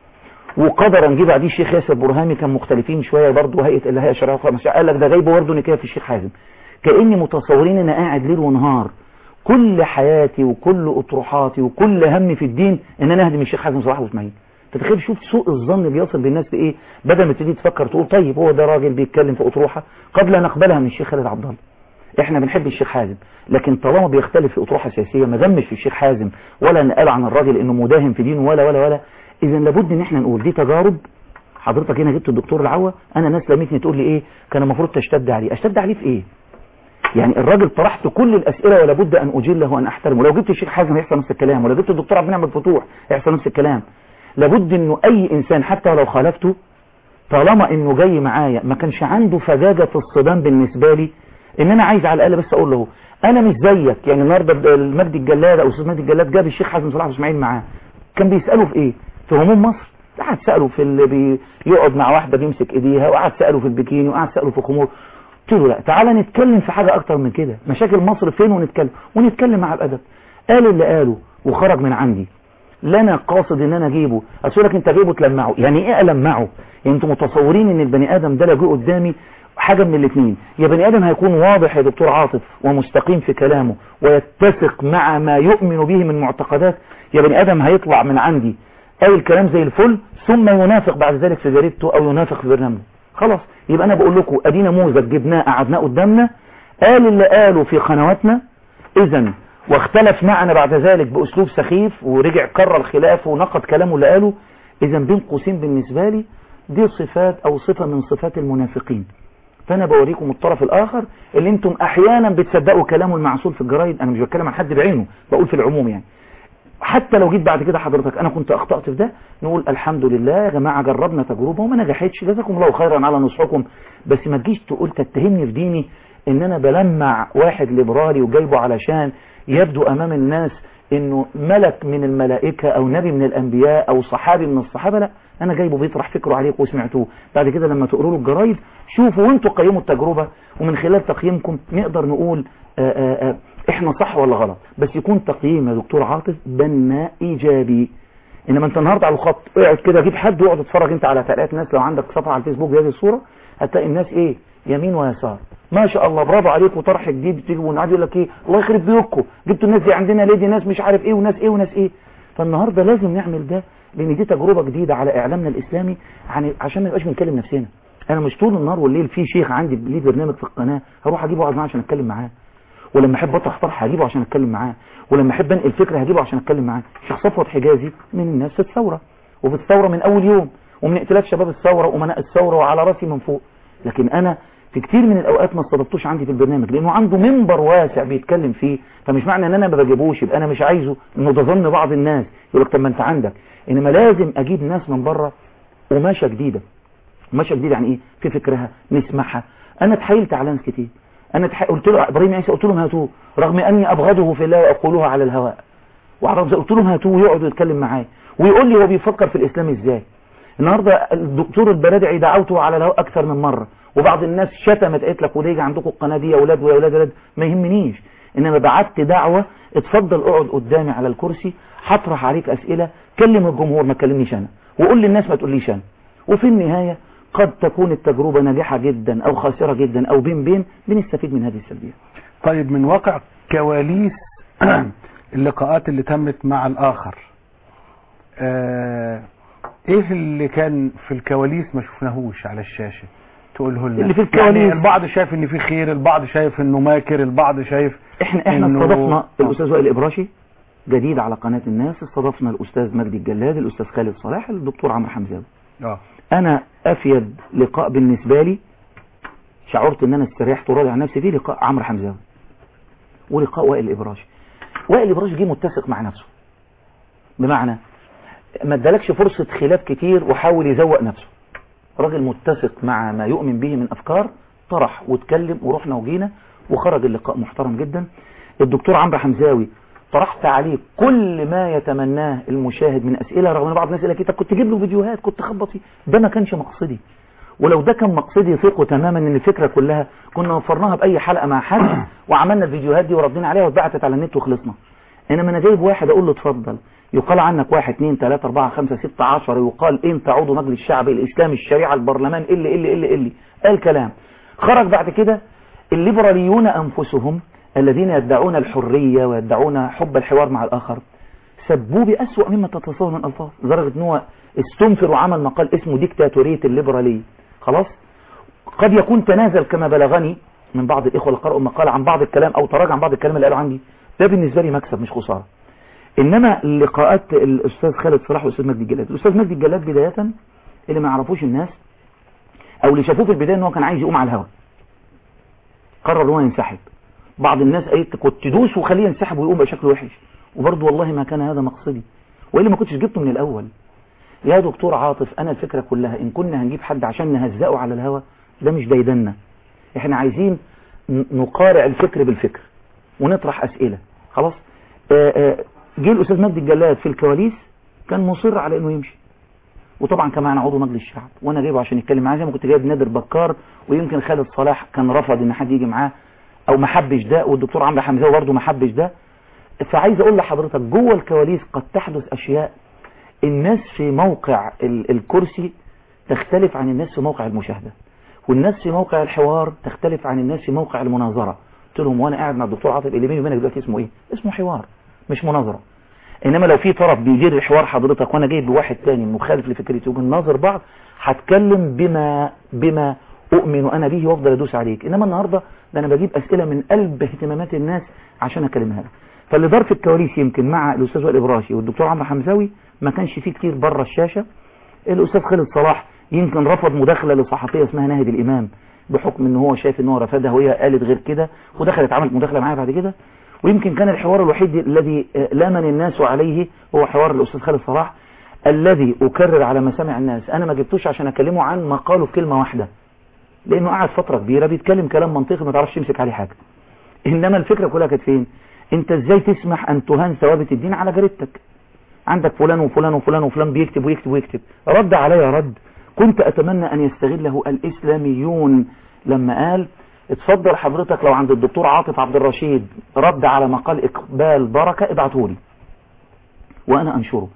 وقدرا جه بعديه الشيخ ياسر برهامي كان مختلفين شويه برضه هيئه الهيئه الشرعيه قال لك ده جايبه برضه نكايه في الشيخ حازم كاني متصورين ان قاعد ليل ونهار كل حياتي وكل اطروحاتي وكل همي في الدين ان انا اهدم الشيخ حازم صلاح واسماعيل تتخيل شوف سوء الظن بيصل بالناس بايه بدل ما تيجي تفكر تقول طيب هو ده راجل بيتكلم في اطروحه قد لا نقبلها من الشيخ خالد عبد الله احنا بنحب الشيخ حازم لكن طالما بيختلف في اطروحه سياسيه ما ذمش في الشيخ حازم ولا نقال عن الراجل انه مداهم في دينه ولا ولا ولا اذا لابد ان احنا نقول دي تجارب حضرتك هنا جبت الدكتور العوا انا ناس لميتني تقول لي ايه كان المفروض تشتد عليه اشتد عليه في ايه يعني الراجل طرحت كل الاسئله ولا بد ان اجله وان احترمه لو جبت الشيخ حازم هيحصل نفس الكلام ولو جبت الدكتور عبد المنعم الفتوح هيحصل نفس الكلام لابد انه اي انسان حتى لو خالفته طالما انه جاي معايا ما كانش عنده فجاجه في الصدام بالنسبه لي ان انا عايز على الاقل بس اقول له انا مش زيك يعني النهارده المجدي الجلاد او استاذ مجدي الجلاد جاب الشيخ حازم صلاح اسماعيل معاه كان بيساله في ايه في هموم مصر قعد ساله في اللي بيقعد مع واحده بيمسك ايديها وقعد ساله في البكيني وقعد ساله في خمور قلت له لا تعالى نتكلم في حاجه اكتر من كده مشاكل مصر فين ونتكلم ونتكلم مع الادب قال اللي قاله وخرج من عندي لا انا قاصد ان انا اجيبه اقول لك انت جايبه تلمعه يعني ايه المعه يعني انتوا متصورين ان البني ادم ده لو جه قدامي حاجه من الاثنين يا بني ادم هيكون واضح يا دكتور عاطف ومستقيم في كلامه ويتسق مع ما يؤمن به من معتقدات يا بني ادم هيطلع من عندي اي الكلام زي الفل ثم ينافق بعد ذلك في جريدته او ينافق في برنامجه خلاص يبقى انا بقول لكم ادي نموذج جبناه قعدناه قدامنا قال اللي قاله في قنواتنا اذا واختلف معنا بعد ذلك باسلوب سخيف ورجع كرر خلافه ونقد كلامه اللي قاله اذا بين قوسين بالنسبه لي دي صفات او صفه من صفات المنافقين فانا بوريكم الطرف الاخر اللي انتم احيانا بتصدقوا كلامه المعسول في الجرايد انا مش بتكلم عن حد بعينه بقول في العموم يعني حتى لو جيت بعد كده حضرتك انا كنت اخطأت في ده نقول الحمد لله يا جماعة جربنا تجربة وما نجحتش جزاكم الله خيرا على نصحكم بس ما تجيش تقول تتهمني في ديني ان انا بلمع واحد ليبرالي وجايبه علشان يبدو امام الناس انه ملك من الملائكة او نبي من الانبياء او صحابي من الصحابة لا انا جايبه بيطرح فكره عليكم وسمعتوه بعد كده لما تقروا له الجرايد شوفوا وانتوا قيموا التجربة ومن خلال تقييمكم نقدر نقول آآ آآ احنا صح ولا غلط بس يكون تقييم يا دكتور عاطف بناء ايجابي انما انت النهارده على الخط اقعد كده جيب حد واقعد اتفرج انت على تعليقات ناس لو عندك صفحه على الفيسبوك بهذه الصوره هتلاقي الناس ايه يمين ويسار ما شاء الله برافو عليك وطرح جديد تيجي ونقعد يقول لك ايه الله يخرب بيوتكم جبتوا الناس دي عندنا ليه دي ناس مش عارف ايه وناس ايه وناس ايه فالنهارده لازم نعمل ده لان دي تجربه جديده على اعلامنا الاسلامي عن عشان ما نبقاش بنكلم نفسنا انا مش طول النهار والليل في شيخ عندي ليه برنامج في القناه هروح اجيبه اقعد معاه عشان اتكلم معاه ولما احب اطرح طرح هجيبه عشان اتكلم معاه ولما احب انقل فكره هجيبه عشان اتكلم معاه الشيخ صفوت حجازي من الناس في الثوره وفي الثوره من اول يوم ومن ائتلاف شباب الثوره وامناء الثوره وعلى راسي من فوق لكن انا في كتير من الاوقات ما استضفتوش عندي في البرنامج لانه عنده منبر واسع بيتكلم فيه فمش معنى ان انا ما بجيبوش يبقى انا مش عايزه انه ده ظن بعض الناس يقول لك طب ما انت عندك انما لازم اجيب ناس من بره قماشه جديده قماشه جديده يعني ايه في فكرها نسمعها انا اتحايلت على ناس كتير انا تح... قلت له ابراهيم عيسى قلت لهم هاتوه رغم اني ابغضه في الله واقولها على الهواء وعرف قلت لهم هاتوه ويقعد يتكلم معايا ويقول لي هو بيفكر في الاسلام ازاي النهارده الدكتور البرادعي دعوته على الهواء اكثر من مره وبعض الناس شتمت قالت لك وليه عندكم القناه دي يا اولاد ويا اولاد اولاد ما يهمنيش انما بعت دعوه اتفضل اقعد قدامي على الكرسي هطرح عليك اسئله كلم الجمهور ما تكلمنيش انا وقول للناس ما تقوليش انا وفي النهايه قد تكون التجربة ناجحة جدا أو خاسرة جدا أو بين بين بنستفيد من هذه السلبية طيب من واقع كواليس اللقاءات اللي تمت مع الآخر آه ايه اللي كان في الكواليس ما شفناهوش على الشاشة تقوله لنا اللي في الكواليس يعني البعض شايف ان في خير البعض شايف انه ماكر البعض شايف احنا احنا إنه- استضفنا الاستاذ وائل الابراشي جديد على قناة الناس استضفنا الاستاذ مجدي الجلاد الاستاذ خالد صلاح الدكتور عمرو حمزاوي اه انا افيد لقاء بالنسبة لي شعرت ان انا استريحت وراضي عن نفسي فيه لقاء عمرو حمزاوي ولقاء وائل الابراشي وائل الابراشي جه متسق مع نفسه بمعنى ما ادالكش فرصة خلاف كتير وحاول يزوق نفسه راجل متسق مع ما يؤمن به من افكار طرح واتكلم ورحنا وجينا وخرج اللقاء محترم جدا الدكتور عمرو حمزاوي طرحت عليه كل ما يتمناه المشاهد من اسئله رغم ان بعض الناس يقول لك إيه، طب كنت تجيب له فيديوهات كنت خبط فيه ده ما كانش مقصدي ولو ده كان مقصدي يثقوا تماما ان الفكرة كلها كنا وفرناها بأي حلقة مع حد وعملنا الفيديوهات دي وردينا عليها واتبعتت على النت وخلصنا انما انا جايب واحد اقول له اتفضل يقال عنك واحد اثنين ثلاثة اربعة خمسة ستة عشر يقال انت عضو مجلس الشعب الاسلامي الشريعة البرلمان اللي اللي اللي اللي قال كلام خرج بعد كده الليبراليون انفسهم الذين يدعون الحرية ويدعون حب الحوار مع الاخر سبوه بأسوأ مما تتصور من الألفاظ لدرجة ان هو استنفر وعمل مقال اسمه ديكتاتورية الليبرالية خلاص قد يكون تنازل كما بلغني من بعض الإخوة اللي قرأوا مقال عن بعض الكلام أو تراجع عن بعض الكلام اللي قالوا عندي ده بالنسبة لي مكسب مش خسارة إنما لقاءات الأستاذ خالد صلاح والأستاذ مجدي الجلاد الأستاذ مجدي الجلاد بداية اللي ما يعرفوش الناس أو اللي شافوه في البداية إن هو كان عايز يقوم على الهواء قرر إن هو ينسحب بعض الناس قالت كنت تدوس وخليه ينسحب ويقوم بشكل وحش وبرضه والله ما كان هذا مقصدي وإلا ما كنتش جبته من الأول يا دكتور عاطف أنا الفكرة كلها إن كنا هنجيب حد عشان نهزقه على الهوا ده مش ديدنا إحنا عايزين نقارع الفكر بالفكر ونطرح أسئلة خلاص آآ آآ جه الأستاذ مجدي الجلاد في الكواليس كان مصر على إنه يمشي وطبعا كان معنا عضو مجلس الشعب وانا جايبه عشان يتكلم معاه زي ما كنت جايب نادر بكار ويمكن خالد صلاح كان رفض ان حد يجي معاه او ما حبش ده والدكتور عمرو حمزاوي برضه ما حبش ده فعايز اقول لحضرتك جوه الكواليس قد تحدث اشياء الناس في موقع ال الكرسي تختلف عن الناس في موقع المشاهدة والناس في موقع الحوار تختلف عن الناس في موقع المناظرة قلت لهم وانا قاعد مع الدكتور عاطف اللي بيني وبينك دلوقتي اسمه ايه اسمه حوار مش مناظرة انما لو في طرف بيدير الحوار حضرتك وانا جايب بواحد تاني مخالف لفكرتي وبنناظر بعض هتكلم بما بما اؤمن انا به وافضل ادوس عليك انما النهارده ده انا بجيب اسئله من قلب اهتمامات الناس عشان اكلمها لك فاللي دار في الكواليس يمكن مع الاستاذ وائل ابراشي والدكتور عمرو حمزاوي ما كانش فيه كتير بره الشاشه الاستاذ خالد صلاح يمكن رفض مداخله لصحفيه اسمها ناهد الامام بحكم ان هو شايف ان هو رفضها وهي قالت غير كده ودخلت عملت مداخله معايا بعد كده ويمكن كان الحوار الوحيد الذي لامن الناس عليه هو حوار الاستاذ خالد صلاح الذي اكرر على مسامع الناس انا ما جبتوش عشان اكلمه عن مقاله في كلمه واحده لانه قعد فتره كبيره بيتكلم كلام منطقي ما تعرفش تمسك عليه حاجه انما الفكره كلها كانت فين انت ازاي تسمح ان تهان ثوابت الدين على جريدتك عندك فلان وفلان وفلان وفلان بيكتب ويكتب ويكتب رد علي رد كنت اتمنى ان يستغله الاسلاميون لما قال اتفضل حضرتك لو عند الدكتور عاطف عبد الرشيد رد على مقال اقبال بركة ابعته لي وانا انشره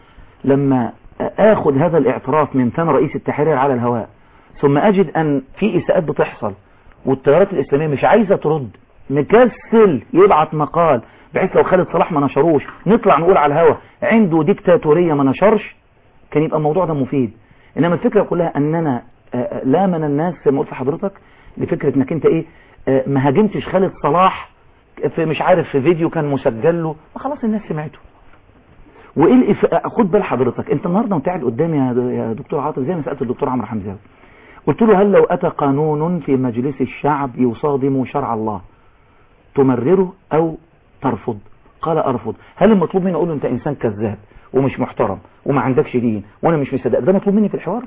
لما اخذ هذا الاعتراف من فم رئيس التحرير على الهواء ثم اجد ان في اساءات بتحصل والتيارات الاسلامية مش عايزة ترد مكسل يبعت مقال بحيث لو خالد صلاح ما نشروش نطلع نقول على الهوا عنده ديكتاتورية ما نشرش كان يبقى الموضوع ده مفيد انما الفكرة كلها اننا لا من الناس زي ما قلت لحضرتك لفكرة انك انت ايه ما هاجمتش خالد صلاح في مش عارف في فيديو كان مسجل له خلاص الناس سمعته وايه الإف... خد بال حضرتك انت النهارده وانت قاعد قدامي يا دكتور عاطف زي ما سالت الدكتور عمرو حمزاوي قلت له هل لو اتى قانون في مجلس الشعب يصادم شرع الله تمرره او ترفض قال ارفض هل المطلوب مني اقول له انت انسان كذاب ومش محترم وما عندكش دين وانا مش مصدق ده مطلوب مني في الحوار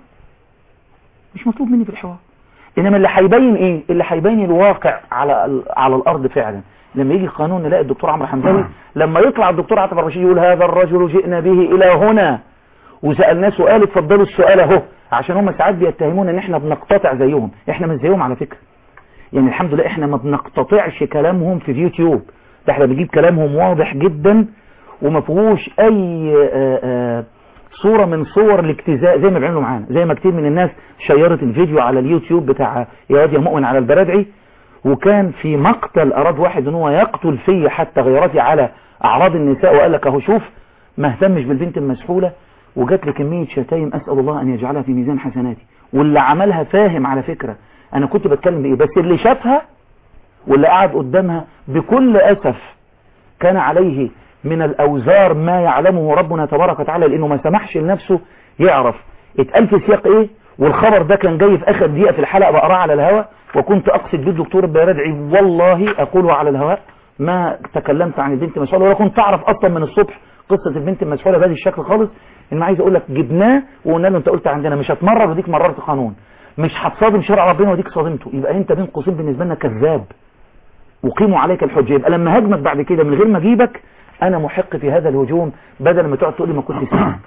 مش مطلوب مني في الحوار انما اللي هيبين ايه اللي هيبين الواقع على على الارض فعلا لما يجي قانون نلاقي الدكتور عمرو حمزاوي لما يطلع الدكتور عاطف الرشيد يقول هذا الرجل جئنا به الى هنا وسالناه سؤال اتفضلوا السؤال اهو عشان هم ساعات بيتهمونا ان احنا بنقتطع زيهم احنا مش زيهم على فكره يعني الحمد لله احنا ما بنقتطعش كلامهم في اليوتيوب ده احنا بنجيب كلامهم واضح جدا وما فيهوش اي آآ آآ صورة من صور الاجتزاء زي ما بيعملوا معانا زي ما كتير من الناس شيرت الفيديو على اليوتيوب بتاع يا واد يا مؤمن على البرادعي وكان في مقتل اراد واحد ان هو يقتل في حتى غيرتي على اعراض النساء وقال لك اهو شوف ما اهتمش بالبنت المسحولة وجات لي كمية شتايم اسأل الله ان يجعلها في ميزان حسناتي واللي عملها فاهم على فكرة انا كنت بتكلم بايه بس اللي شافها واللي قعد قدامها بكل اسف كان عليه من الأوزار ما يعلمه ربنا تبارك وتعالى لأنه ما سمحش لنفسه يعرف اتقال في سياق ايه والخبر ده كان جاي في آخر دقيقة في الحلقة بقراه على الهواء وكنت أقصد بالدكتور البيردعي والله أقوله على الهواء ما تكلمت عن البنت مسحولة ولا كنت أعرف أصلا من الصبح قصة البنت المسحولة بهذا الشكل خالص إن عايز أقول لك جبناه وقلنا له أنت قلت عندنا مش هتمرر وديك مررت قانون مش هتصادم شرع ربنا وديك صادمته يبقى أنت بين قوسين بالنسبة لنا كذاب وقيموا عليك الحجة يبقى لما هاجمك بعد كده من غير ما اجيبك انا محق في هذا الهجوم بدل ما تقعد تقول لي ما كنت سامع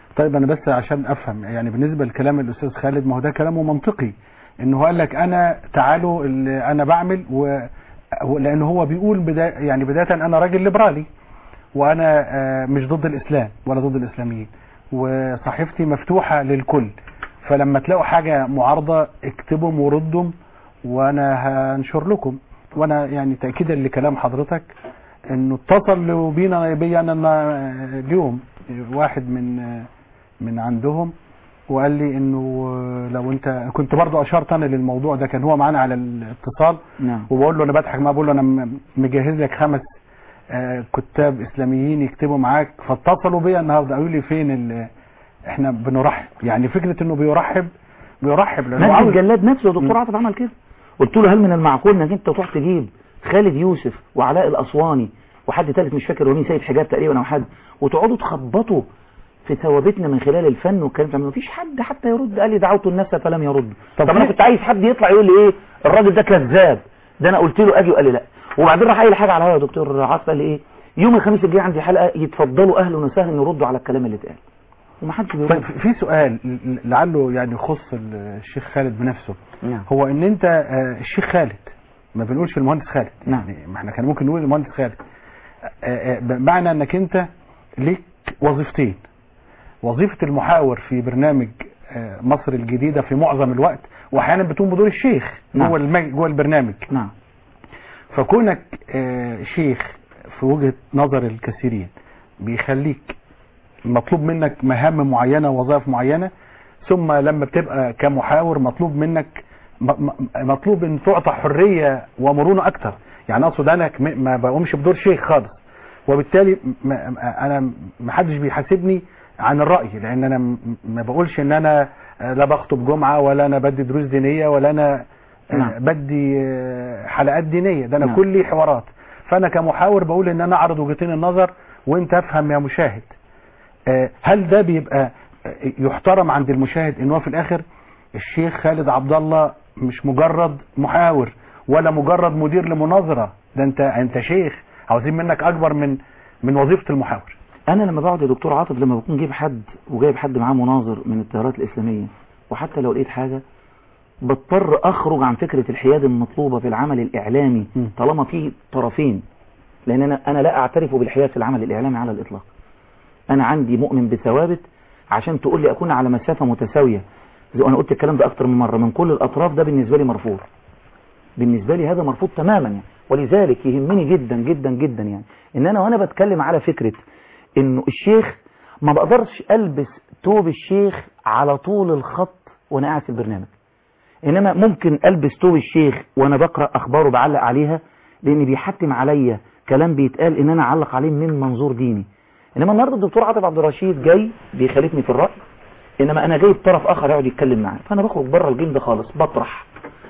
طيب انا بس عشان افهم يعني بالنسبه لكلام الاستاذ خالد ما هو ده كلامه منطقي ان هو قال لك انا تعالوا اللي انا بعمل و و- لان هو بيقول بدا يعني بدايه انا راجل ليبرالي وانا آه، مش ضد الاسلام ولا ضد الاسلاميين وصحيفتي مفتوحه للكل فلما تلاقوا حاجه معارضه اكتبوا وردوا وانا هنشر لكم وانا يعني تاكيدا لكلام حضرتك انه اتصل بينا بيا انا النا- اليوم واحد من من عندهم وقال لي انه لو انت كنت برضو اشرت انا للموضوع ده كان هو معانا على الاتصال نعم وبقول له انا بضحك معاه بقول له انا م- مجهز لك خمس آه، كتاب اسلاميين يكتبوا معاك فاتصلوا بيا النهارده قالوا لي فين ال- احنا بنرحب يعني فكره انه بيرحب بيرحب لانه مجدي عاوز الجلاد نفسه يا دكتور مم. عاطف عمل كده قلت له هل من المعقول انك انت تروح تجيب خالد يوسف وعلاء الاسواني وحد ثالث مش فاكر ومين سيد حجاب تقريبا او حد وتقعدوا تخبطوا في ثوابتنا من خلال الفن والكلام ده مفيش حد حتى يرد قال لي دعوت الناس فلم يرد طب, طب انا ليه؟ كنت عايز حد يطلع يقول لي ايه الراجل ده كذاب ده انا قلت له اجي وقال لي لا وبعدين راح قايل حاجه على الهوا يا دكتور عاطف قال لي ايه يوم الخميس الجاي عندي حلقه يتفضلوا اهلا وسهلا يردوا على الكلام اللي اتقال ومحدش بيرد طيب في سؤال ل- لعله يعني يخص الشيخ خالد بنفسه نعم هو ان انت آه، الشيخ خالد ما بنقولش المهندس خالد نعم. يعني ما احنا كان ممكن نقول المهندس خالد آه، آه، بمعنى انك انت ليك وظيفتين وظيفة المحاور في برنامج آه، مصر الجديدة في معظم الوقت واحيانا بتقوم بدور الشيخ نعم. جوه المج- جوه البرنامج نعم فكونك آه، شيخ في وجهة نظر الكثيرين بيخليك مطلوب منك مهام معينة وظائف معينة ثم لما بتبقى كمحاور مطلوب منك م- م- مطلوب ان تعطى حرية ومرونة اكتر يعني اقصد انا ك- م- ما بقومش بدور شيخ خالص وبالتالي م- م- انا ما حدش بيحاسبني عن الرأي لان انا م- ما بقولش ان انا آه، لا بخطب جمعة ولا انا بدي دروس دينية ولا انا آه، نعم. بدي آه، حلقات دينية ده انا نعم. كلي حوارات فانا كمحاور بقول ان انا اعرض وجهتين النظر وانت افهم يا مشاهد آه، هل ده بيبقى آه، يحترم عند المشاهد ان هو في الاخر الشيخ خالد عبد الله مش مجرد محاور ولا مجرد مدير لمناظره ده انت انت شيخ عاوزين منك اكبر من من وظيفه المحاور انا لما بقعد يا دكتور عاطف لما بكون جايب حد وجايب حد معاه مناظر من التيارات الاسلاميه وحتى لو لقيت حاجه بضطر اخرج عن فكره الحياد المطلوبه في العمل الاعلامي م. طالما في طرفين لان انا انا لا اعترف بالحياد في العمل الاعلامي على الاطلاق انا عندي مؤمن بثوابت عشان تقول لي اكون على مسافه متساويه زي انا قلت الكلام ده اكتر من مره من كل الاطراف ده بالنسبه لي مرفوض بالنسبه لي هذا مرفوض تماما يعني ولذلك يهمني جدا جدا جدا يعني ان انا وانا بتكلم على فكره انه الشيخ ما بقدرش البس توب الشيخ على طول الخط وانا قاعد في البرنامج انما ممكن البس توب الشيخ وانا بقرا اخباره بعلق عليها لان بيحتم عليا كلام بيتقال ان انا اعلق عليه من منظور ديني انما النهارده الدكتور عاطف عبد الرشيد جاي بيخالفني في الراي انما انا جايب طرف اخر يقعد يتكلم معاه فانا بخرج بره الجيم ده خالص بطرح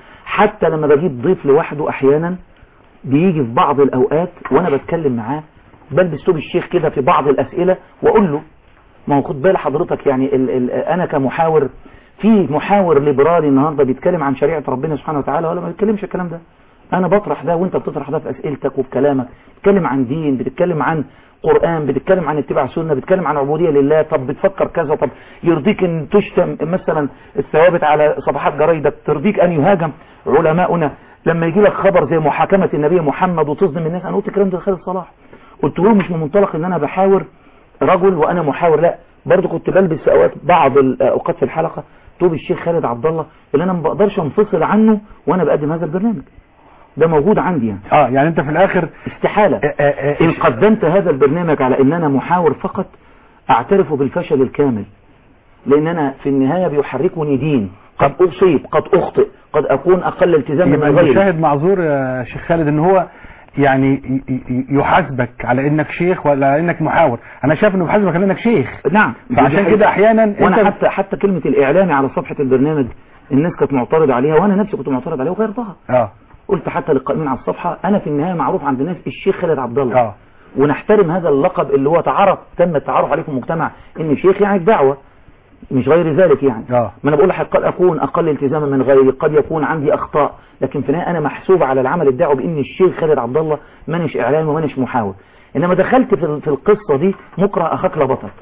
حتى لما بجيب ضيف لوحده احيانا بيجي في بعض الاوقات وانا بتكلم معاه بلبس توب الشيخ كده في بعض الاسئله واقول له ما هو خد بال حضرتك يعني ال ال انا كمحاور في محاور ليبرالي النهارده بيتكلم عن شريعه ربنا سبحانه وتعالى ولا ما بيتكلمش الكلام ده انا بطرح ده وانت بتطرح ده في اسئلتك وفي كلامك بتتكلم عن دين بتتكلم عن قرآن بتتكلم عن اتباع سنة بتتكلم عن عبودية لله طب بتفكر كذا طب يرضيك ان تشتم مثلا الثوابت على صفحات جرايدك ترضيك ان يهاجم علماؤنا لما يجي لك خبر زي محاكمة النبي محمد وتصدم الناس انا قلت الكلام ده خالد صلاح قلت له مش من منطلق ان انا بحاور رجل وانا محاور لا برضه كنت بلبس في اوقات بعض الاوقات في الحلقة توب الشيخ خالد عبد الله اللي انا ما بقدرش انفصل عنه وانا بقدم هذا البرنامج ده موجود عندي يعني اه يعني انت في الاخر استحالة آه، آه، آه، إن قدمت هذا البرنامج على إن أنا محاور فقط أعترف بالفشل الكامل لأن أنا في النهاية بيحركني دين قد أصيب قد أخطئ قد أكون أقل التزاما يبقى من غيري المشاهد معذور يا شيخ خالد ان هو يعني ي- ي- يحاسبك على انك شيخ ولا على انك محاور انا شايف انه بيحاسبك على انك شيخ نعم فعشان كده احيانا وأنا انت حتى حتى كلمة الإعلامي على صفحة البرنامج الناس كانت معترضة عليها وأنا نفسي كنت معترض عليها وغيرتها اه قلت حتى للقائمين على الصفحة أنا في النهاية معروف عند الناس الشيخ خالد عبد الله اه ونحترم هذا اللقب اللي هو تعرف تم التعارف عليه في المجتمع ان شيخ يعني الدعوة مش غير ذلك يعني اه ما انا بقول لك قد اكون اقل التزاما من غيري قد يكون عندي اخطاء لكن في النهايه انا محسوب على العمل الدعوي بان الشيخ خالد عبد الله مانش اعلامي ومانش محاور انما دخلت في ال- في القصه دي مكره اخاك لا بطل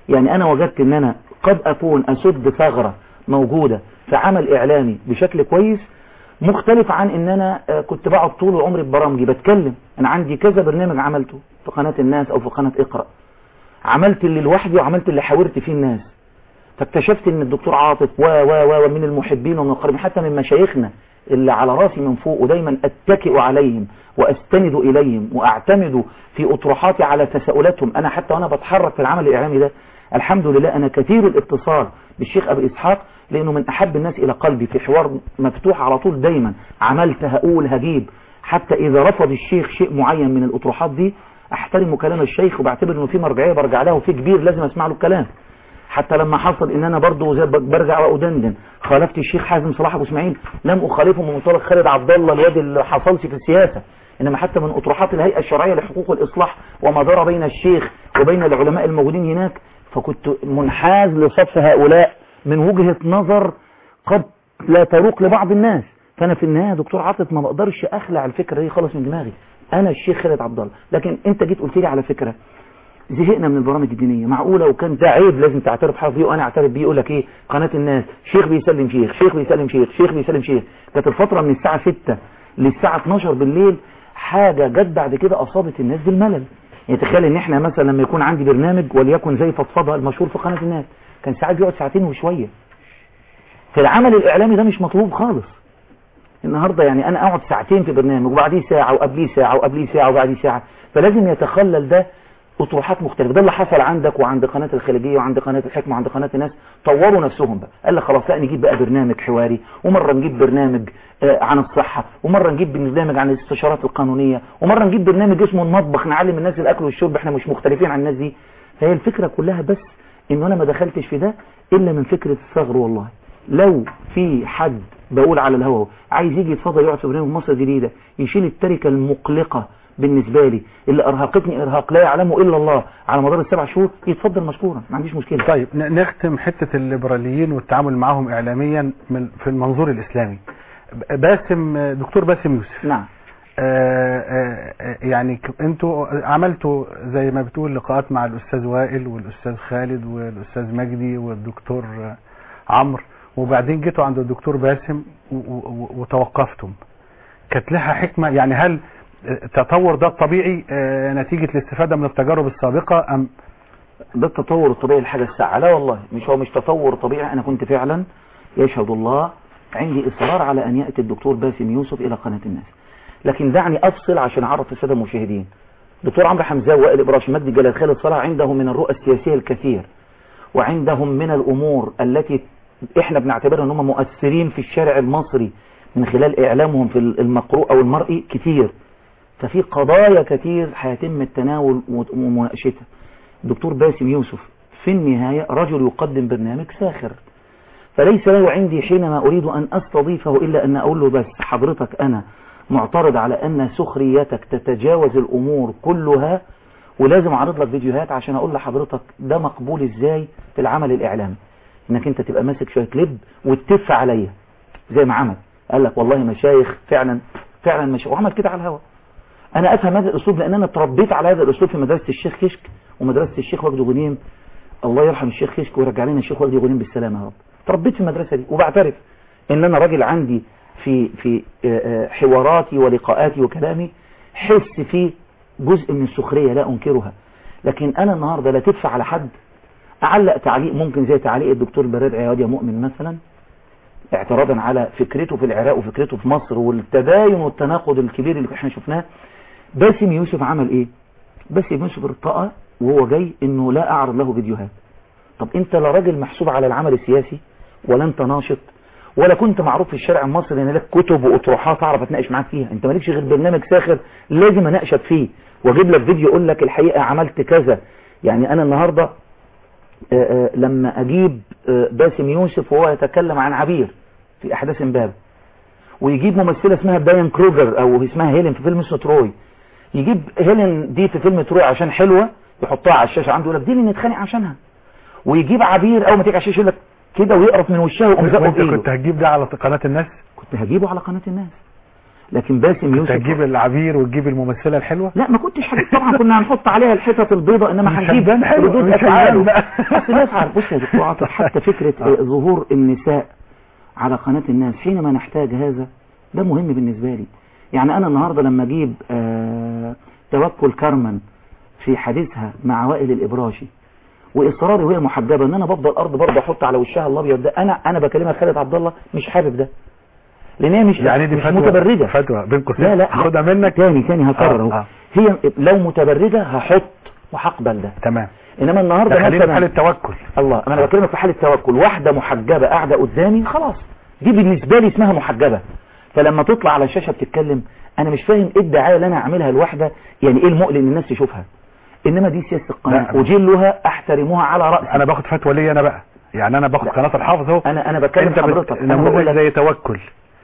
يعني انا وجدت ان انا قد اكون اسد ثغرة موجودة في عمل اعلامي بشكل كويس مختلف عن ان انا آه، كنت بقعد طول عمري ببرامجي بتكلم انا عندي كذا برنامج عملته في قناة الناس او في قناة اقرأ عملت اللي لوحدي وعملت اللي حاورت فيه الناس فاكتشفت ان الدكتور عاطف و و و ومن المحبين ومن القريبين حتى من مشايخنا اللي على راسي من فوق ودايما اتكئ عليهم واستند اليهم واعتمد في اطروحاتي على تساؤلاتهم انا حتى وانا بتحرك في العمل الاعلامي ده الحمد لله انا كثير الاتصال بالشيخ ابي اسحاق لانه من احب الناس الى قلبي في حوار مفتوح على طول دايما عملت هقول هجيب حتى اذا رفض الشيخ شيء معين من الاطروحات دي احترم كلام الشيخ وبعتبر انه في مرجعيه برجع لها وفي كبير لازم اسمع له الكلام حتى لما حصل ان انا برضه زي برجع وادندن خالفت الشيخ حازم صلاح ابو اسماعيل لم اخالفه من منطلق خالد عبد الله الواد اللي حصلش في السياسه انما حتى من اطروحات الهيئه الشرعيه لحقوق الاصلاح وما دار بين الشيخ وبين العلماء الموجودين هناك فكنت منحاز لصف هؤلاء من وجهه نظر قد لا تروق لبعض الناس فانا في النهايه يا دكتور عاطف ما بقدرش اخلع الفكره دي خالص من دماغي انا الشيخ خالد عبد الله لكن انت جيت قلت لي على فكره زهقنا من البرامج الدينية معقولة وكان ده عيب لازم تعترف حاجة بيه وانا اعترف بيه يقول لك ايه قناة الناس شيخ بيسلم شيخ شيخ بيسلم شيخ شيخ بيسلم شيخ كانت الفترة من الساعة 6 للساعة 12 بالليل حاجة جت بعد كده اصابت الناس بالملل يعني تخيل ان احنا مثلا لما يكون عندي برنامج وليكن زي فضفضة المشهور في قناة الناس كان ساعات بيقعد ساعتين وشوية في العمل الاعلامي ده مش مطلوب خالص النهاردة يعني انا اقعد ساعتين في برنامج وبعديه ساعة وقبليه ساعة وقبليه ساعة وبعديه ساعة فلازم يتخلل ده اطروحات مختلفة ده اللي حصل عندك وعند قناة الخليجية وعند قناة الحكمة وعند قناة الناس طوروا نفسهم بقى قال لك خلاص لا نجيب بقى برنامج حواري ومرة نجيب برنامج آه عن الصحة ومرة نجيب برنامج عن الاستشارات القانونية ومرة نجيب برنامج اسمه المطبخ نعلم الناس الاكل والشرب احنا مش مختلفين عن الناس دي فهي الفكرة كلها بس ان انا ما دخلتش في ده الا من فكرة الثغر والله لو في حد بقول على الهوا عايز يجي يتفضل يقعد في برنامج مصر الجديدة يشيل التركة المقلقة بالنسبة لي اللي ارهقتني ارهاق لا يعلمه الا الله على مدار السبع شهور يتفضل مشكورا ما عنديش مشكلة طيب ن- نختم حتة الليبراليين والتعامل معهم اعلاميا من في المنظور الاسلامي ب- باسم دكتور باسم يوسف نعم آه، آه، آه، يعني ك- انتوا عملتوا زي ما بتقول لقاءات مع الاستاذ وائل والاستاذ خالد والاستاذ مجدي والدكتور آه، عمرو وبعدين جيتوا عند الدكتور باسم و- و- وتوقفتم كانت لها حكمة يعني هل التطور ده الطبيعي آه، نتيجة الاستفادة من التجارب السابقة ام ده التطور الطبيعي لحاجة الساعة لا والله مش هو مش تطور طبيعي أنا كنت فعلا يشهد الله عندي إصرار على أن يأتي الدكتور باسم يوسف إلى قناة الناس لكن دعني أفصل عشان أعرف السادة المشاهدين دكتور عمرو حمزاوي وائل إبراهيم مجدي جلال خالد صلاح عندهم من الرؤى السياسية الكثير وعندهم من الأمور التي إحنا بنعتبرها أنهم مؤثرين في الشارع المصري من خلال إعلامهم في المقروء أو المرئي كتير ففي قضايا كتير هيتم التناول ومناقشتها دكتور باسم يوسف في النهاية رجل يقدم برنامج ساخر فليس له عندي حينما أريد أن أستضيفه إلا أن أقول له بس حضرتك أنا معترض على أن سخريتك تتجاوز الأمور كلها ولازم أعرض لك فيديوهات عشان أقول لحضرتك ده مقبول إزاي في العمل الإعلامي إنك أنت تبقى ماسك شوية كليب وتتف عليا زي ما عمل قال لك والله مشايخ فعلا فعلا مشايخ وعمل كده على الهواء انا افهم هذا الاسلوب لان انا اتربيت على هذا الاسلوب في مدرسة الشيخ كشك ومدرسة الشيخ وجدي غنيم الله يرحم الشيخ كشك ويرجع لنا الشيخ وجدي غنيم بالسلامة يا رب اتربيت في المدرسة دي وبعترف ان انا راجل عندي في في حواراتي ولقاءاتي وكلامي حس فيه جزء من السخرية لا انكرها لكن انا النهاردة لا تدفع على حد اعلق تعليق ممكن زي تعليق الدكتور براد عياد يا مؤمن مثلا اعتراضا على فكرته في العراق وفكرته في مصر والتباين والتناقض الكبير اللي احنا شفناه باسم يوسف عمل ايه باسم يوسف ارتقى وهو جاي انه لا اعرض له فيديوهات طب انت لا راجل محسوب على العمل السياسي ولا انت ناشط ولا كنت معروف في الشارع المصري ان لك كتب واطروحات اعرف اتناقش معاك فيها انت مالكش غير برنامج ساخر لازم اناقشك فيه واجيب لك فيديو يقول لك الحقيقه عملت كذا يعني انا النهارده آآ آآ لما اجيب باسم يوسف وهو يتكلم عن عبير في احداث امبابه ويجيب ممثله اسمها داين كروجر او اسمها هيلين في فيلم اسمه تروي يجيب هيلين دي في فيلم تروي عشان حلوه يحطها على الشاشه عنده يقول لك دي اللي نتخانق عشانها ويجيب عبير اول ما تيجي على الشاشه يقول لك كده ويقرف من وشها ويقوم زقه وانت بايده كنت هتجيب ده على قناة الناس كنت هجيبه على قناه الناس لكن باسم يوسف تجيب العبير وتجيب الممثله الحلوه لا ما كنتش حاجة طبعا كنا هنحط عليها الحتت البيضاء انما مش هنجيب هتبان حلو، ردود مش افعاله هتبان بقى. بس لا يفعل بص يا دكتور عاطف حتى فكرة آه، ظهور النساء على قناة الناس حينما نحتاج هذا ده مهم بالنسبة لي يعني انا النهاردة لما اجيب آه توكل كارمن في حديثها مع وائل الابراشي واصراري وهي محجبه ان انا بفضل الارض برضه احط على وشها الابيض ده انا انا بكلمها خالد عبد الله مش حابب ده لان هي مش يعني دي مش فتوى متبرجه فتوى بين قوسين لا لا هاخدها منك تاني تاني هكرر اهو آه، آه. هي لو متبرجه هحط وهقبل ده تمام انما النهارده ده خلينا في مثلا حاله توكل الله انا بكلمك في حاله توكل واحده محجبه قاعده قدامي خلاص دي بالنسبه لي اسمها محجبه فلما تطلع على الشاشه بتتكلم انا مش فاهم ايه الدعايه اللي انا اعملها لوحده يعني ايه المؤلم ان الناس تشوفها انما دي سياسه القناه لا. اجلها احترمها على راسي انا باخد فتوى ليا انا بقى يعني انا باخد لا. قناه الحافظ اهو انا انا بكلم انت حضرتك بت... انا بقول نموذج لك زي توكل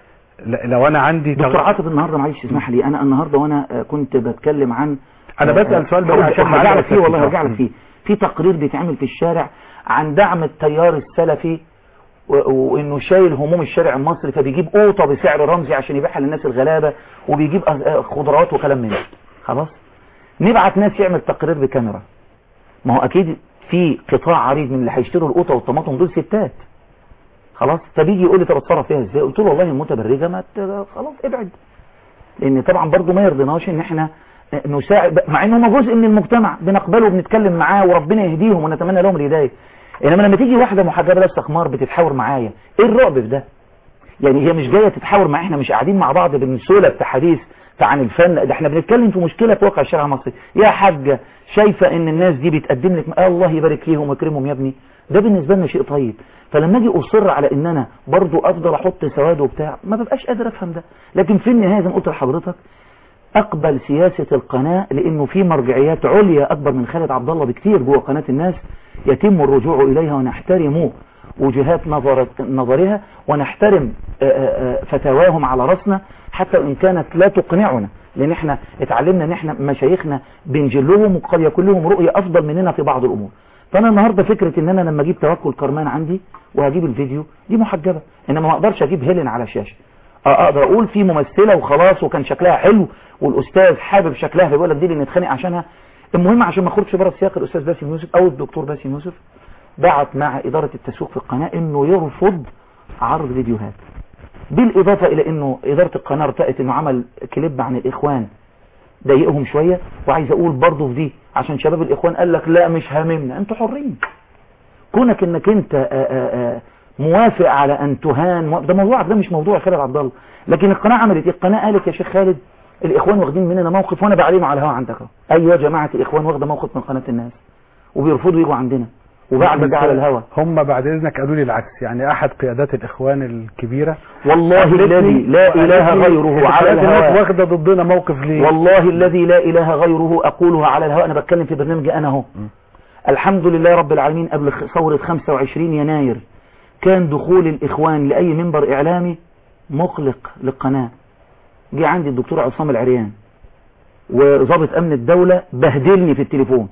ل- لو انا عندي دكتور تغ- عاطف النهارده معلش اسمح لي انا النهارده وانا آه، كنت بتكلم عن أنا بسأل سؤال بقى عشان هرجع معلش لك فيه والله بس. هرجع لك فيه في تقرير بيتعمل في الشارع عن دعم التيار السلفي و- وانه شايل هموم الشارع المصري فبيجيب قوطه بسعر رمزي عشان يبيعها للناس الغلابه وبيجيب أه- آه، خضروات وكلام من ده خلاص نبعت ناس يعمل تقرير بكاميرا ما هو اكيد في قطاع عريض من اللي هيشتروا القوطه والطماطم دول ستات خلاص فبيجي يقول لي طب اتصرف فيها ازاي قلت له والله المتبرجه ما ت- خلاص ابعد لان طبعا برضو ما يرضيناش ان احنا نساعد مع ان هم جزء من المجتمع بنقبله وبنتكلم معاه وربنا يهديهم ونتمنى لهم الهدايه انما لما تيجي واحده محجبه لابسه خمار بتتحاور معايا ايه الرعب في ده يعني هي مش جايه تتحاور مع احنا مش قاعدين مع بعض بنسولف في حديث عن الفن ده احنا بنتكلم في مشكله في واقع الشارع المصري يا حاجه شايفه ان الناس دي بتقدم لك آه الله يبارك فيهم ويكرمهم يا ابني ده بالنسبه لنا شيء طيب فلما اجي اصر على ان انا برضو افضل احط سواد وبتاع ما ببقاش قادر افهم ده لكن في النهايه زي ما قلت لحضرتك اقبل سياسة القناة لانه في مرجعيات عليا اكبر من خالد عبد الله بكتير جوه قناة الناس يتم الرجوع اليها ونحترم وجهات نظر نظرها ونحترم آه، آه، آه، فتاواهم على راسنا حتى وان كانت لا تقنعنا لان احنا اتعلمنا ان احنا مشايخنا بنجلهم وقد يكون لهم رؤية افضل مننا في بعض الامور فانا النهاردة فكرة ان انا لما اجيب توكل كرمان عندي وهجيب الفيديو دي محجبة انما ما اقدرش اجيب هيلين على الشاشة اه اقدر اقول في ممثلة وخلاص وكان شكلها حلو والاستاذ حابب شكلها فبيقول لك دي اللي نتخانق عشانها المهم عشان ما اخرجش بره السياق الاستاذ باسم يوسف او الدكتور باسم يوسف بعت مع ادارة التسويق في القناة انه يرفض عرض فيديوهات بالاضافة الى انه ادارة القناة ارتأت انه عمل كليب عن الاخوان ضايقهم شوية وعايز اقول برضه في دي عشان شباب الاخوان قال لك لا مش هاممنا انتوا حرين كونك انك انت آآ آآ موافق على ان تهان مو- ده موضوعك ده مش موضوع خالد عبد الله لكن القناه عملت ايه القناه قالت يا شيخ خالد الاخوان واخدين مننا موقف وانا بعلمه على الهوا عندك اهو ايوه يا جماعه الاخوان واخده موقف من قناه الناس وبيرفضوا يجوا عندنا وبعد ده على الهوا هم بعد اذنك قالوا لي العكس يعني احد قيادات الاخوان الكبيره والله الذي لا اله غيره على الناس الهواء واخده ضدنا موقف ليه والله الذي لا إله غيره أقولها على الهواء أنا بتكلم في برنامجي أنا هو الحمد لله رب العالمين قبل خ- ثورة 25 يناير كان دخول الإخوان لأي منبر إعلامي مقلق للقناة جه عندي الدكتور عصام العريان وضابط أمن الدولة بهدلني في التليفون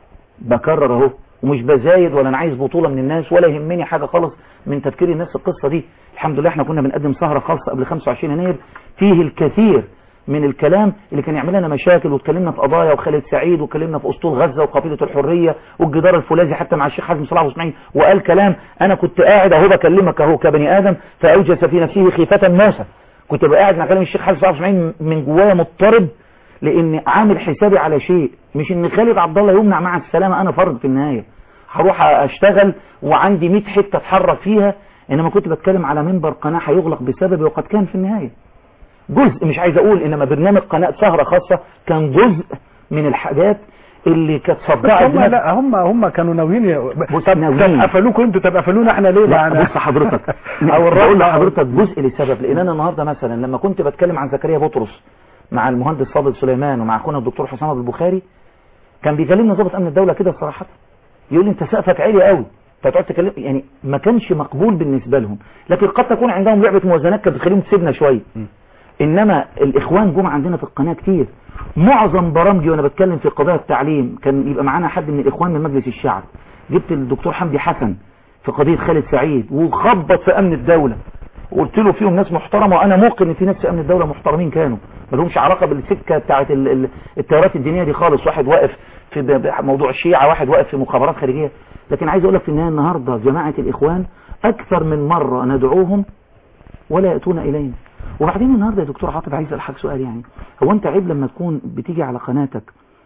بكرر اهو ومش بزايد ولا انا عايز بطولة من الناس ولا يهمني حاجة خالص من تفكير الناس في القصة دي الحمد لله احنا كنا بنقدم سهرة خاصة قبل 25 يناير فيه الكثير من الكلام اللي كان يعمل لنا مشاكل واتكلمنا في قضايا وخالد سعيد واتكلمنا في اسطول غزة وقافلة الحرية والجدار الفولاذي حتى مع الشيخ حازم صلاح واسماعيل وقال كلام انا كنت قاعد اهو بكلمك اهو كبني ادم فاوجس في نفسه خيفة موسى كنت بقى قاعد مع كلام الشيخ حازم صلاح واسماعيل من جوايا مضطرب لان عامل حسابي على شيء مش ان خالد عبد الله يمنع مع السلامه انا فرد في النهايه هروح اشتغل وعندي 100 حته اتحرك فيها انما كنت بتكلم على منبر قناه هيغلق بسببي وقد كان في النهايه جزء مش عايز اقول انما برنامج قناه سهره خاصه كان جزء من الحاجات اللي كانت بس صدعت هم دماغ- لا هم هم كانوا ناويين ي- بص، طب ناويين. طب قفلوكوا انتوا طب قفلونا احنا ليه لا معنا بص حضرتك او بقول الرد لحضرتك جزء لسبب لان انا النهارده مثلا لما كنت بتكلم عن زكريا بطرس مع المهندس فاضل سليمان ومع اخونا الدكتور حسام ابو البخاري كان بيكلمني ضابط امن الدوله كده صراحه يقول لي انت سقفك عالي قوي فتقعد تكلم يعني ما كانش مقبول بالنسبه لهم لكن قد تكون عندهم لعبه موازنات كانت بتخليهم تسيبنا شويه انما الاخوان جم عندنا في القناه كتير معظم برامجي وانا بتكلم في قضايا التعليم كان يبقى معانا حد من الاخوان من مجلس الشعب جبت الدكتور حمدي حسن في قضيه خالد سعيد وخبط في امن الدوله وقلت له فيهم ناس محترمه وانا موقن ان في ناس في امن الدوله محترمين كانوا ما لهمش علاقه بالسكه بتاعه ال- ال- التيارات الدينيه دي خالص واحد واقف في ب- ب- موضوع الشيعه واحد واقف في مخابرات خارجيه لكن عايز اقول لك في النهايه النهارده جماعه الاخوان اكثر من مره ندعوهم ولا ياتون الينا وبعدين النهارده يا دكتور عاطف عايز اسالك سؤال يعني هو انت عيب لما تكون بتيجي على قناتك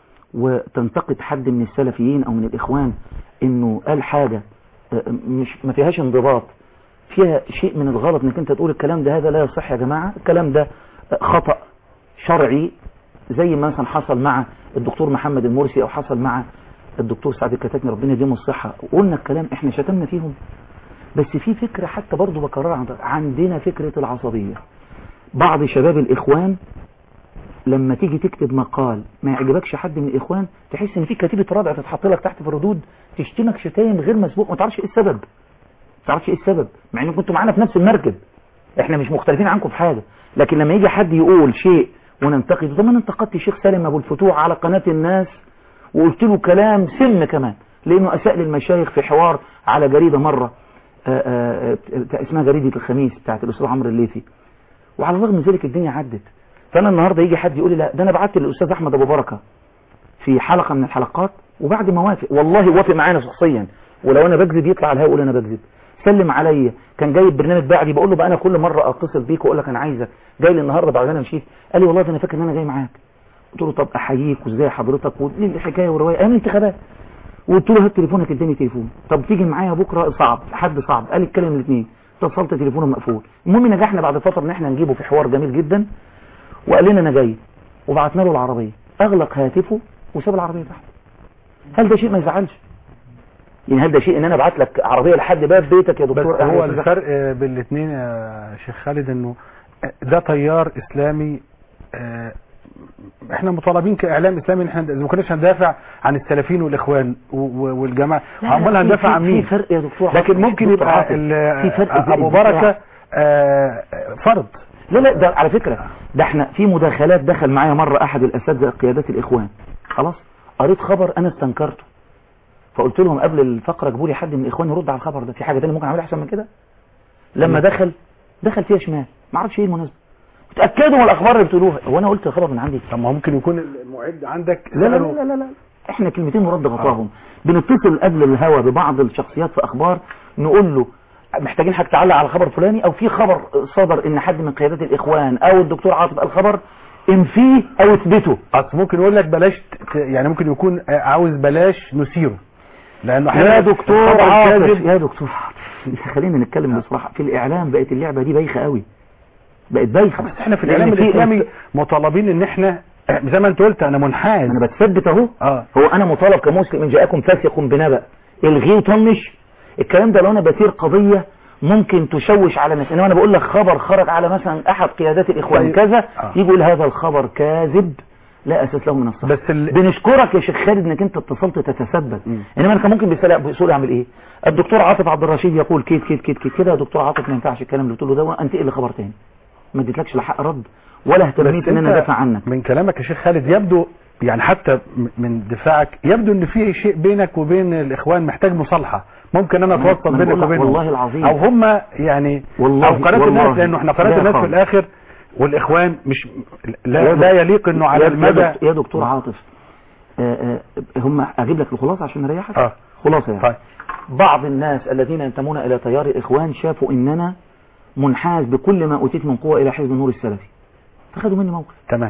وتنتقد حد من السلفيين او من الاخوان انه قال حاجه آه، مش ما فيهاش انضباط فيها شيء من الغلط انك انت تقول الكلام ده هذا لا يصح يا جماعه الكلام ده آه، خطا شرعي زي ما مثلا حصل مع الدكتور محمد المرسي او حصل مع الدكتور سعد الكتاتني ربنا يديهم الصحه قلنا الكلام احنا شتمنا فيهم بس في فكره حتى برضه بكررها عند- عندنا فكره العصبيه بعض شباب الاخوان لما تيجي تكتب مقال ما يعجبكش حد من الاخوان تحس ان في كتيبه ردع تتحط لك تحت في الردود تشتمك شتايم غير مسبوق ما تعرفش ايه السبب ما تعرفش ايه السبب مع ان كنتوا معانا في نفس المركب احنا مش مختلفين عنكم في حاجه لكن لما يجي حد يقول شيء وننتقده طب ما انا انتقدت الشيخ سالم ابو الفتوح على قناه الناس وقلت له كلام سم كمان لانه اساء للمشايخ في حوار على جريده مره آآ آآ اسمها جريده الخميس بتاعت الاستاذ عمرو الليثي وعلى الرغم من ذلك الدنيا عدت فانا النهارده يجي حد يقول لي لا ده انا بعت للاستاذ احمد ابو بركه في حلقه من الحلقات وبعد ما وافق والله وافق معانا شخصيا ولو انا بكذب يطلع على الهواء يقول انا بكذب سلم عليا كان جايب برنامج بعدي بقول له بقى انا كل مره اتصل بيك واقول لك انا عايزك جاي لي النهارده بعد ما انا مشيت قال لي والله ده انا فاكر ان انا جاي معاك قلت له طب احييك وازاي حضرتك وليه الحكايه وروايه ايام الانتخابات وقلت له هات تليفونك اداني تليفون طب تيجي معايا بكره صعب حد صعب قال لي اتكلم الاثنين اتصلت تليفونه مقفول المهم نجحنا بعد فتره ان احنا نجيبه في حوار جميل جدا وقال لنا انا جاي وبعتنا له العربيه اغلق هاتفه وساب العربيه تحت هل ده شيء ما يزعلش يعني هل ده شيء ان انا ابعت لك عربيه لحد باب بيتك يا بس دكتور هو أهل الفرق بين الاثنين يا شيخ خالد انه ده تيار اسلامي آه، احنا مطالبين كاعلام اسلامي ان احنا اذا ما كناش هندافع عن السلفيين والاخوان و- و- والجماعه لا، لا، امال في- هندافع في- عن في مين فرق يا دكتور لكن عاطف، ممكن دكتور يبقى عاطف. ال- في فرق بين ابو الدفاع. بركه آه، فرد لا لا ده على فكرة ده احنا في مداخلات دخل معايا مرة احد الاساتذة قيادات الاخوان خلاص قريت خبر انا استنكرته فقلت لهم قبل الفقرة جيبوا لي حد من الاخوان يرد على الخبر ده في حاجة تانية ممكن اعملها احسن من كده لما دخل دخل فيها شمال ما اعرفش ايه المناسبة اتاكدوا من الاخبار اللي بتقولوها هو انا قلت الخبر من عندي طب ما هو ممكن يكون المعد عندك لا لا سأله- لا لا لا احنا كلمتين ورد غطاهم بنتصل قبل الهوا ببعض الشخصيات في اخبار نقول له محتاجين حضرتك تعلق على خبر فلاني او في خبر صدر ان حد من قيادات الاخوان او الدكتور عاطف قال خبر انفيه او اثبته اصل ممكن يقول لك بلاش ت- يعني ممكن يكون آه، عاوز بلاش نثيره لانه يا أحياناً دكتور الخبر عاطف الكاذب يا دكتور عاطف خلينا نتكلم بصراحه في الاعلام بقت اللعبه دي بايخه قوي بقت بايخه بس احنا في الاعلام لأن في- الاسلامي مطالبين ان احنا آه، زي ما انت قلت انا منحاز انا بتثبت اهو اه هو انا مطالب كمسلم ان جاءكم فاسق بنبأ الغيه وطنش الكلام ده لو انا بثير قضية ممكن تشوش على الناس انما انا بقول لك خبر خرج على مثلا احد قيادات الاخوان طيب. كذا آه. يجي يقول هذا الخبر كاذب لا اساس له من الصحة بس ال... بنشكرك يا شيخ خالد انك انت اتصلت تتثبت مم. انما انا كان ممكن بيسأل بيسأل اعمل ايه الدكتور عاطف عبد الرشيد يقول كيف كيف كيف كيف كده يا دكتور عاطف ما ينفعش الكلام اللي بتقوله ده انتقل لخبر تاني ما اديتلكش لا حق رد ولا اهتميت بس ان انا انت ادافع عنك من كلامك يا شيخ خالد يبدو يعني حتى م- من دفاعك يبدو ان في شيء بينك وبين الاخوان محتاج مصالحه ممكن انا ما- اتوسط ما بينك بقول لك وبينهم والله العظيم. او هم يعني والله- او قناه والله. الناس لانه احنا قناه لا الناس في خالص. الاخر والاخوان مش لا, يا لا يليق انه على يا- المدى يا دكتور, يا دكتور عاطف آه، آه، هم اجيب لك الخلاصه عشان اريحك اه خلاصه يعني طيب بعض الناس الذين ينتمون الى تيار الاخوان شافوا ان انا منحاز بكل ما اوتيت من قوه الى حزب النور السلفي فخدوا مني موقف تمام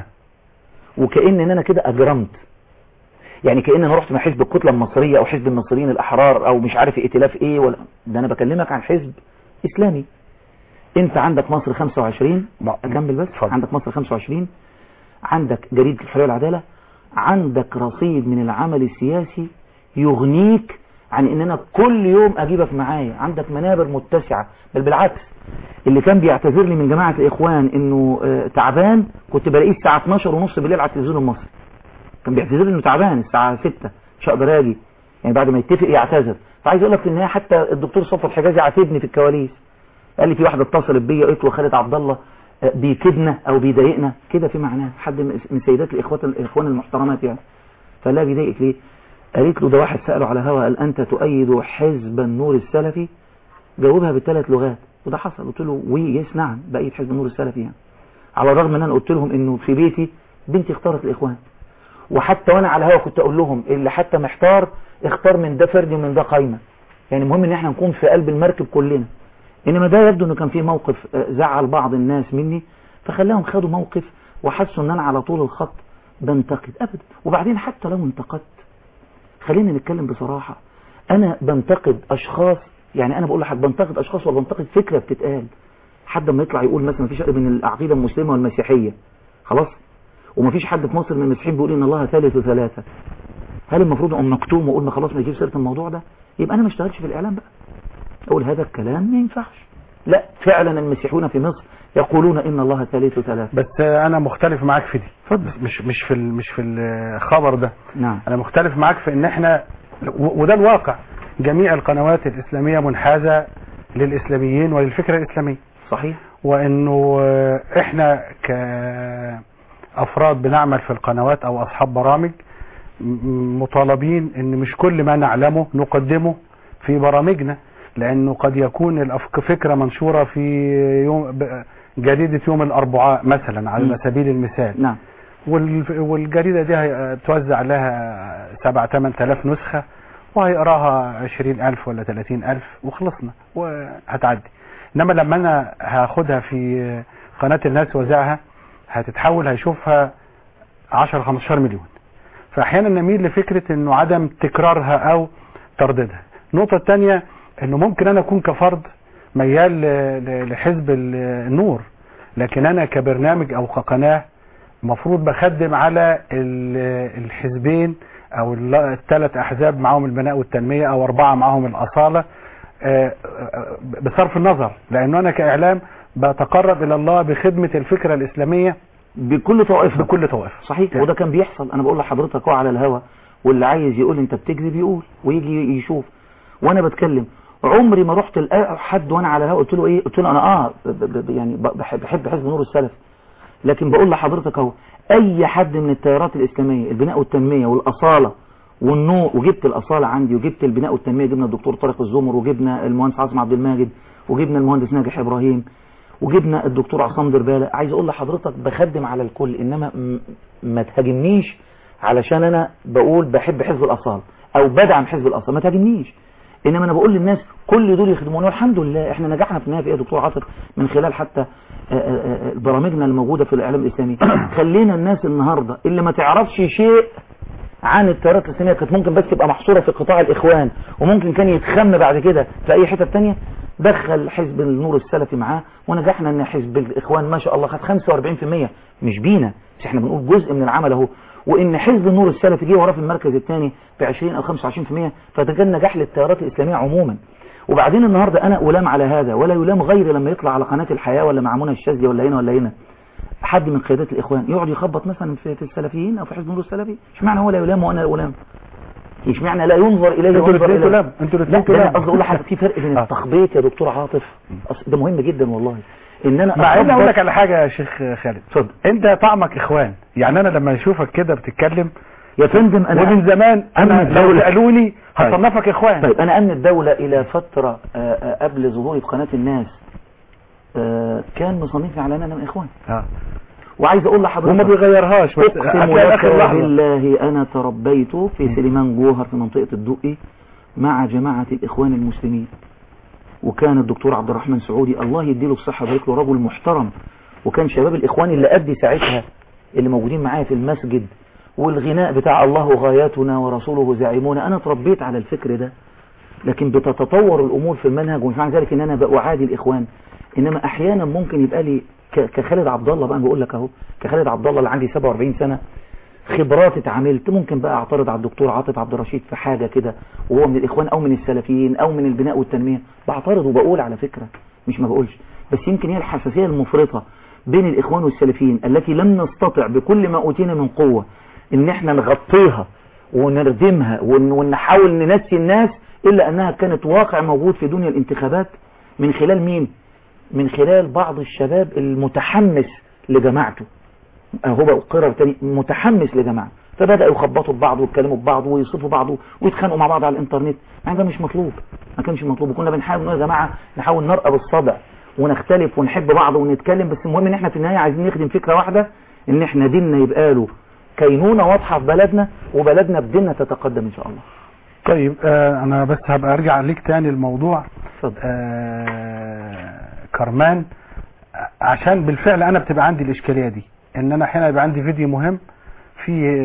وكأن ان انا كده اجرمت يعني كأن انا رحت مع حزب الكتله المصريه او حزب المصريين الاحرار او مش عارف ائتلاف ايه ولا ده انا بكلمك عن حزب اسلامي انت عندك مصر 25 ما- اكمل بس اتفضل. عندك مصر 25 عندك جريدة الحرية والعدالة عندك رصيد من العمل السياسي يغنيك عن ان انا كل يوم اجيبك معايا عندك منابر متسعة بل بالعكس اللي كان بيعتذر لي من جماعة الاخوان انه آه، تعبان كنت بلاقيه الساعة 12 ونص بالليل على التلفزيون المصري كان بيعتذر لي انه تعبان الساعة 6 مش هقدر اجي يعني بعد ما يتفق يعتذر فعايز اقول لك في النهايه حتى الدكتور صفوت حجازي عاتبني في الكواليس قال لي في واحده اتصلت بيا قلت له خالد عبد الله آه، بيكدنا او بيضايقنا كده في معناه حد من من سيدات الاخوات الاخوان المحترمات يعني فقال لها بيضايقك ليه قالت له ده واحد ساله على هوا قال انت تؤيد حزب النور السلفي جاوبها بثلاث لغات وده حصل قلت له وي يس نعم بقية حزب النور السلفي يعني على الرغم ان انا قلت لهم انه في بيتي بنتي اختارت الاخوان وحتى وانا على الهوا كنت اقول لهم اللي حتى محتار اختار من ده فردي ومن ده قايمه يعني المهم ان احنا نكون في قلب المركب كلنا انما ده يبدو انه كان في موقف آه، زعل بعض الناس مني فخلاهم خدوا موقف وحسوا ان انا على طول الخط بنتقد ابدا وبعدين حتى لو انتقدت خلينا نتكلم بصراحة انا بنتقد اشخاص يعني انا بقول لحد بنتقد اشخاص وبنتقد فكرة بتتقال حد ما يطلع يقول مثلا مفيش فرق بين العقيدة المسلمة والمسيحية خلاص ومفيش حد في مصر من المسيحيين بيقول ان الله ثالث ثلاثة هل المفروض ان مكتوم واقول ما خلاص ما يجيب سيرة الموضوع ده يبقى انا ما اشتغلش في الاعلام بقى اقول هذا الكلام ما ينفعش لا فعلا المسيحيون في مصر يقولون ان الله ثالث ثلاثة بس انا مختلف معاك في دي اتفضل مش مش في ال- مش في الخبر ده نعم انا مختلف معاك في ان احنا و- وده الواقع جميع القنوات الاسلاميه منحازه للاسلاميين وللفكره الاسلاميه صحيح وانه آه، احنا كافراد بنعمل في القنوات او اصحاب برامج م- مطالبين ان مش كل ما نعلمه نقدمه في برامجنا لانه قد يكون الأفك- فكره منشوره في يوم ب- جريده يوم الاربعاء مثلا على م. سبيل المثال نعم وال- والجريدة دي هي- توزع لها سبع تمن تلاف نسخة وهيقراها عشرين ألف ولا تلاتين ألف وخلصنا وهتعدي إنما لما أنا هاخدها في قناة الناس وزعها هتتحول هيشوفها عشر خمستاشر مليون فأحيانا نميل لفكرة إنه عدم تكرارها أو ترديدها النقطة الثانية إنه ممكن أنا أكون كفرد ميال ل- ل- لحزب ال- النور لكن أنا كبرنامج أو كقناة المفروض بخدم على ال- الحزبين او الثلاث احزاب معاهم البناء والتنميه او اربعه معاهم الاصاله آه، آه، بصرف النظر لانه انا كاعلام بتقرب الى الله بخدمه الفكره الاسلاميه بكل طوائفها بكل طوائفها صحيح يعني. وده كان بيحصل انا بقول لحضرتك اهو على الهوا واللي عايز يقول انت بتكذب يقول ويجي يشوف وانا بتكلم عمري ما رحت لأ حد وانا على الهوا قلت له ايه قلت له انا اه ب- ب- ب- يعني ب- بحب بحب حزب نور السلف لكن بقول لحضرتك اهو اي حد من التيارات الاسلاميه البناء والتنميه والاصاله والنور وجبت الاصاله عندي وجبت البناء والتنميه جبنا الدكتور طارق الزمر وجبنا المهندس عاصم عبد الماجد وجبنا المهندس ناجح ابراهيم وجبنا الدكتور عصام دربالة عايز اقول لحضرتك بخدم على الكل انما م- ما تهاجمنيش علشان انا بقول بحب حزب الاصال او بدعم حزب الاصال ما تهاجمنيش انما انا بقول للناس كل دول يخدمونا والحمد لله احنا نجحنا في النهايه في ايه يا دكتور عاطف من خلال حتى آه، آه، آه، برامجنا الموجوده في الاعلام الاسلامي خلينا الناس النهارده اللي ما تعرفش شيء عن التيارات الاسلاميه كانت ممكن بس تبقى محصوره في قطاع الاخوان وممكن كان يتخم بعد كده في اي حته تانية دخل حزب النور السلفي معاه ونجحنا ان حزب الاخوان ما شاء الله خد 45% مش بينا بس احنا بنقول جزء من العمل اهو وان حزب النور السلفي جه وراه في المركز الثاني ب 20 او 25% فده كان نجاح للتيارات الاسلاميه عموما وبعدين النهارده انا الام على هذا ولا يلام غيري لما يطلع على قناه الحياه ولا مع منى الشاذلي ولا هنا ولا هنا حد من قيادات الاخوان يقعد يخبط مثلا في, في السلفيين او في حزب النور السلفي اشمعنى هو لا يلام وانا لا الام اشمعنى لا ينظر اليه انتوا وينظر الاثنين اليه تلام انتوا لا الاثنين ده انا تلام قصدي اقول لحضرتك في فرق بين آه. التخبيط يا دكتور عاطف أصل ده مهم جدا والله ان انا مع ان اقول أخبط- لك على حاجه يا شيخ خالد اتفضل انت طعمك اخوان يعني انا لما اشوفك كده بتتكلم يا فندم انا ومن زمان انا أنا لو دولة. سالوني هصنفك اخوان طيب انا امن الدولة الى فترة آه، آه، قبل ظهوري في قناة الناس آه، كان مصنفني على ان انا من اخوان اه وعايز اقول وما لحضرتك بيغيرهاش بس اقسم هتلاقي لك اخر لحظه بالله انا تربيت في سليمان جوهر في منطقة الدقي مع جماعة الاخوان المسلمين وكان الدكتور عبد الرحمن سعودي الله يديله الصحة ويبارك له رجل محترم وكان شباب الاخوان اللي قدي ساعتها اللي موجودين معايا في المسجد والغناء بتاع الله غاياتنا ورسوله زعيمون انا تربيت على الفكر ده لكن بتتطور الامور في المنهج ومش معنى ذلك ان انا بعادي الاخوان انما احيانا ممكن يبقى لي ك- كخالد عبد الله بقى أنا بقول لك اهو كخالد عبد الله اللي عندي 47 سنه خبرات اتعاملت ممكن بقى اعترض على الدكتور عاطف عبد الرشيد في حاجه كده وهو من الاخوان او من السلفيين او من البناء والتنميه بعترض وبقول على فكره مش ما بقولش بس يمكن هي الحساسيه المفرطه بين الاخوان والسلفيين التي لم نستطع بكل ما اوتينا من قوه ان احنا نغطيها ونردمها ون- ونحاول ننسي الناس الا انها كانت واقع موجود في دنيا الانتخابات من خلال مين من خلال بعض الشباب المتحمس لجماعته هو بقى قرر تاني متحمس لجماعة فبدأوا يخبطوا ببعض ويتكلموا ببعض ويصفوا بعض ويتخانقوا مع بعض على الانترنت يعني ده مش مطلوب ما كانش مطلوب وكنا بنحاول نقول يا جماعة نحاول نرقب الصدع ونختلف ونحب بعض ونتكلم بس المهم ان احنا في النهايه عايزين نخدم فكره واحده ان احنا ديننا يبقى له كينونه واضحه في بلدنا وبلدنا بديننا تتقدم ان شاء الله طيب آه انا بس هبقى ارجع ليك تاني الموضوع اتفضل آه كرمان عشان بالفعل انا بتبقى عندي الاشكاليه دي ان انا احيانا يبقى عندي فيديو مهم في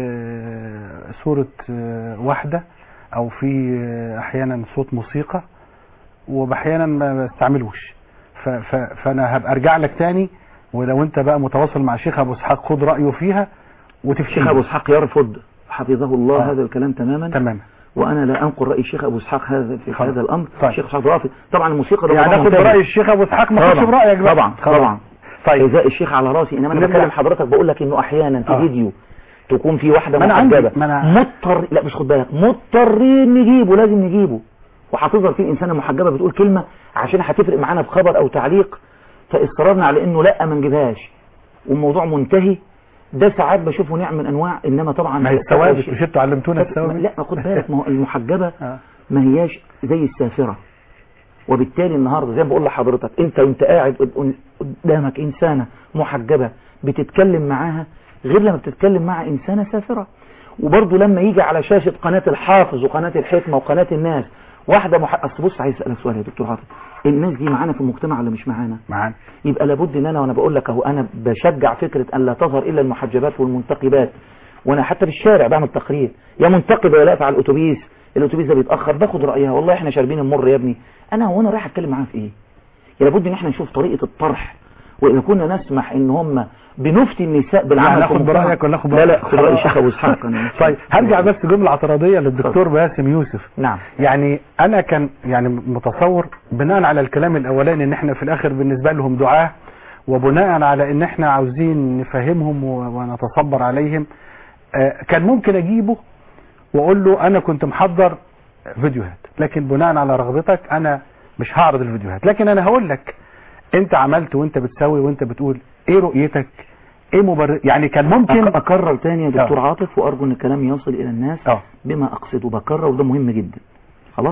آه، صورة آه، واحدة او في آه، احيانا صوت موسيقى وباحيانا ما بستعملوش ف- ف- فانا هبقى ارجع لك تاني ولو انت بقى متواصل مع شيخ ابو اسحاق خد رايه فيها وتفشل الشيخ ابو اسحاق يرفض حفظه الله آه. هذا الكلام تماما تمام وانا لا انقل راي الشيخ ابو اسحاق هذا في خلاص. هذا الامر طيب. الشيخ اسحاق رافض طبعا الموسيقى ده يعني موضوع ناخد منتهي. براي الشيخ ابو اسحاق ما تاخدش طبعا برايك بقى طبعا خلاص. طبعا طيب إزاء الشيخ على راسي انما انا نرجع. بكلم حضرتك بقول لك انه احيانا في آه. فيديو تكون في واحده ما أنا عندي- محجبه ما أنا- مضطر لا مش خد بالك مضطرين نجيبه لازم نجيبه وهتظهر فيه الانسانه محجبه بتقول كلمه عشان هتفرق معانا في خبر او تعليق فاصرارنا على انه لا ما نجيبهاش والموضوع منتهي ده ساعات بشوفه نوع من انواع انما طبعا ما هي الثوابت مش انتوا علمتونا الثوابت لا ما خد بالك ما هو المحجبه آه. ما هياش زي السافرة وبالتالي النهاردة زي ما بقول لحضرتك انت وانت قاعد قد- قدامك انسانة محجبة بتتكلم معاها غير لما بتتكلم مع انسانة سافرة وبرضه لما يجي على شاشة قناة الحافظ وقناة الحكمة وقناة الناس واحدة مح... اصل بص عايز اسألك سؤال يا دكتور عاطف الناس دي معانا في المجتمع ولا مش معانا معانا يبقى لابد ان انا وانا بقول لك اهو انا بشجع فكرة ان لا تظهر الا المحجبات والمنتقبات وانا حتى في الشارع بعمل تقرير يا منتقبه يا لاقف على الاتوبيس الاتوبيس ده بيتاخر باخد رايها والله احنا شاربين المر يا ابني انا هو انا رايح اتكلم معاها في ايه يا لابد ان احنا نشوف طريقه الطرح واذا كنا نسمح ان هم بنفتي النساء بالعمل يعني في ناخد المجتمع- برايك ولا ناخد لا لا برايك؟ خد راي الشيخ ابو اسحاق أنا مش- طيب هرجع بس جملة اعتراضية للدكتور باسم يوسف نعم يعني انا كان يعني متصور بناء على الكلام الاولاني ان احنا في الاخر بالنسبة لهم دعاة وبناء على ان احنا عاوزين نفهمهم و- ونتصبر عليهم آه، كان ممكن اجيبه واقول له انا كنت محضر فيديوهات لكن بناء على رغبتك انا مش هعرض الفيديوهات لكن انا هقول لك انت عملت وانت بتسوي وانت بتقول ايه رؤيتك ايه مبرر يعني كان ممكن أك- اكرر تاني يا دكتور آه. عاطف وارجو ان الكلام يصل الى الناس اه بما اقصده بكرر وده مهم جدا خلاص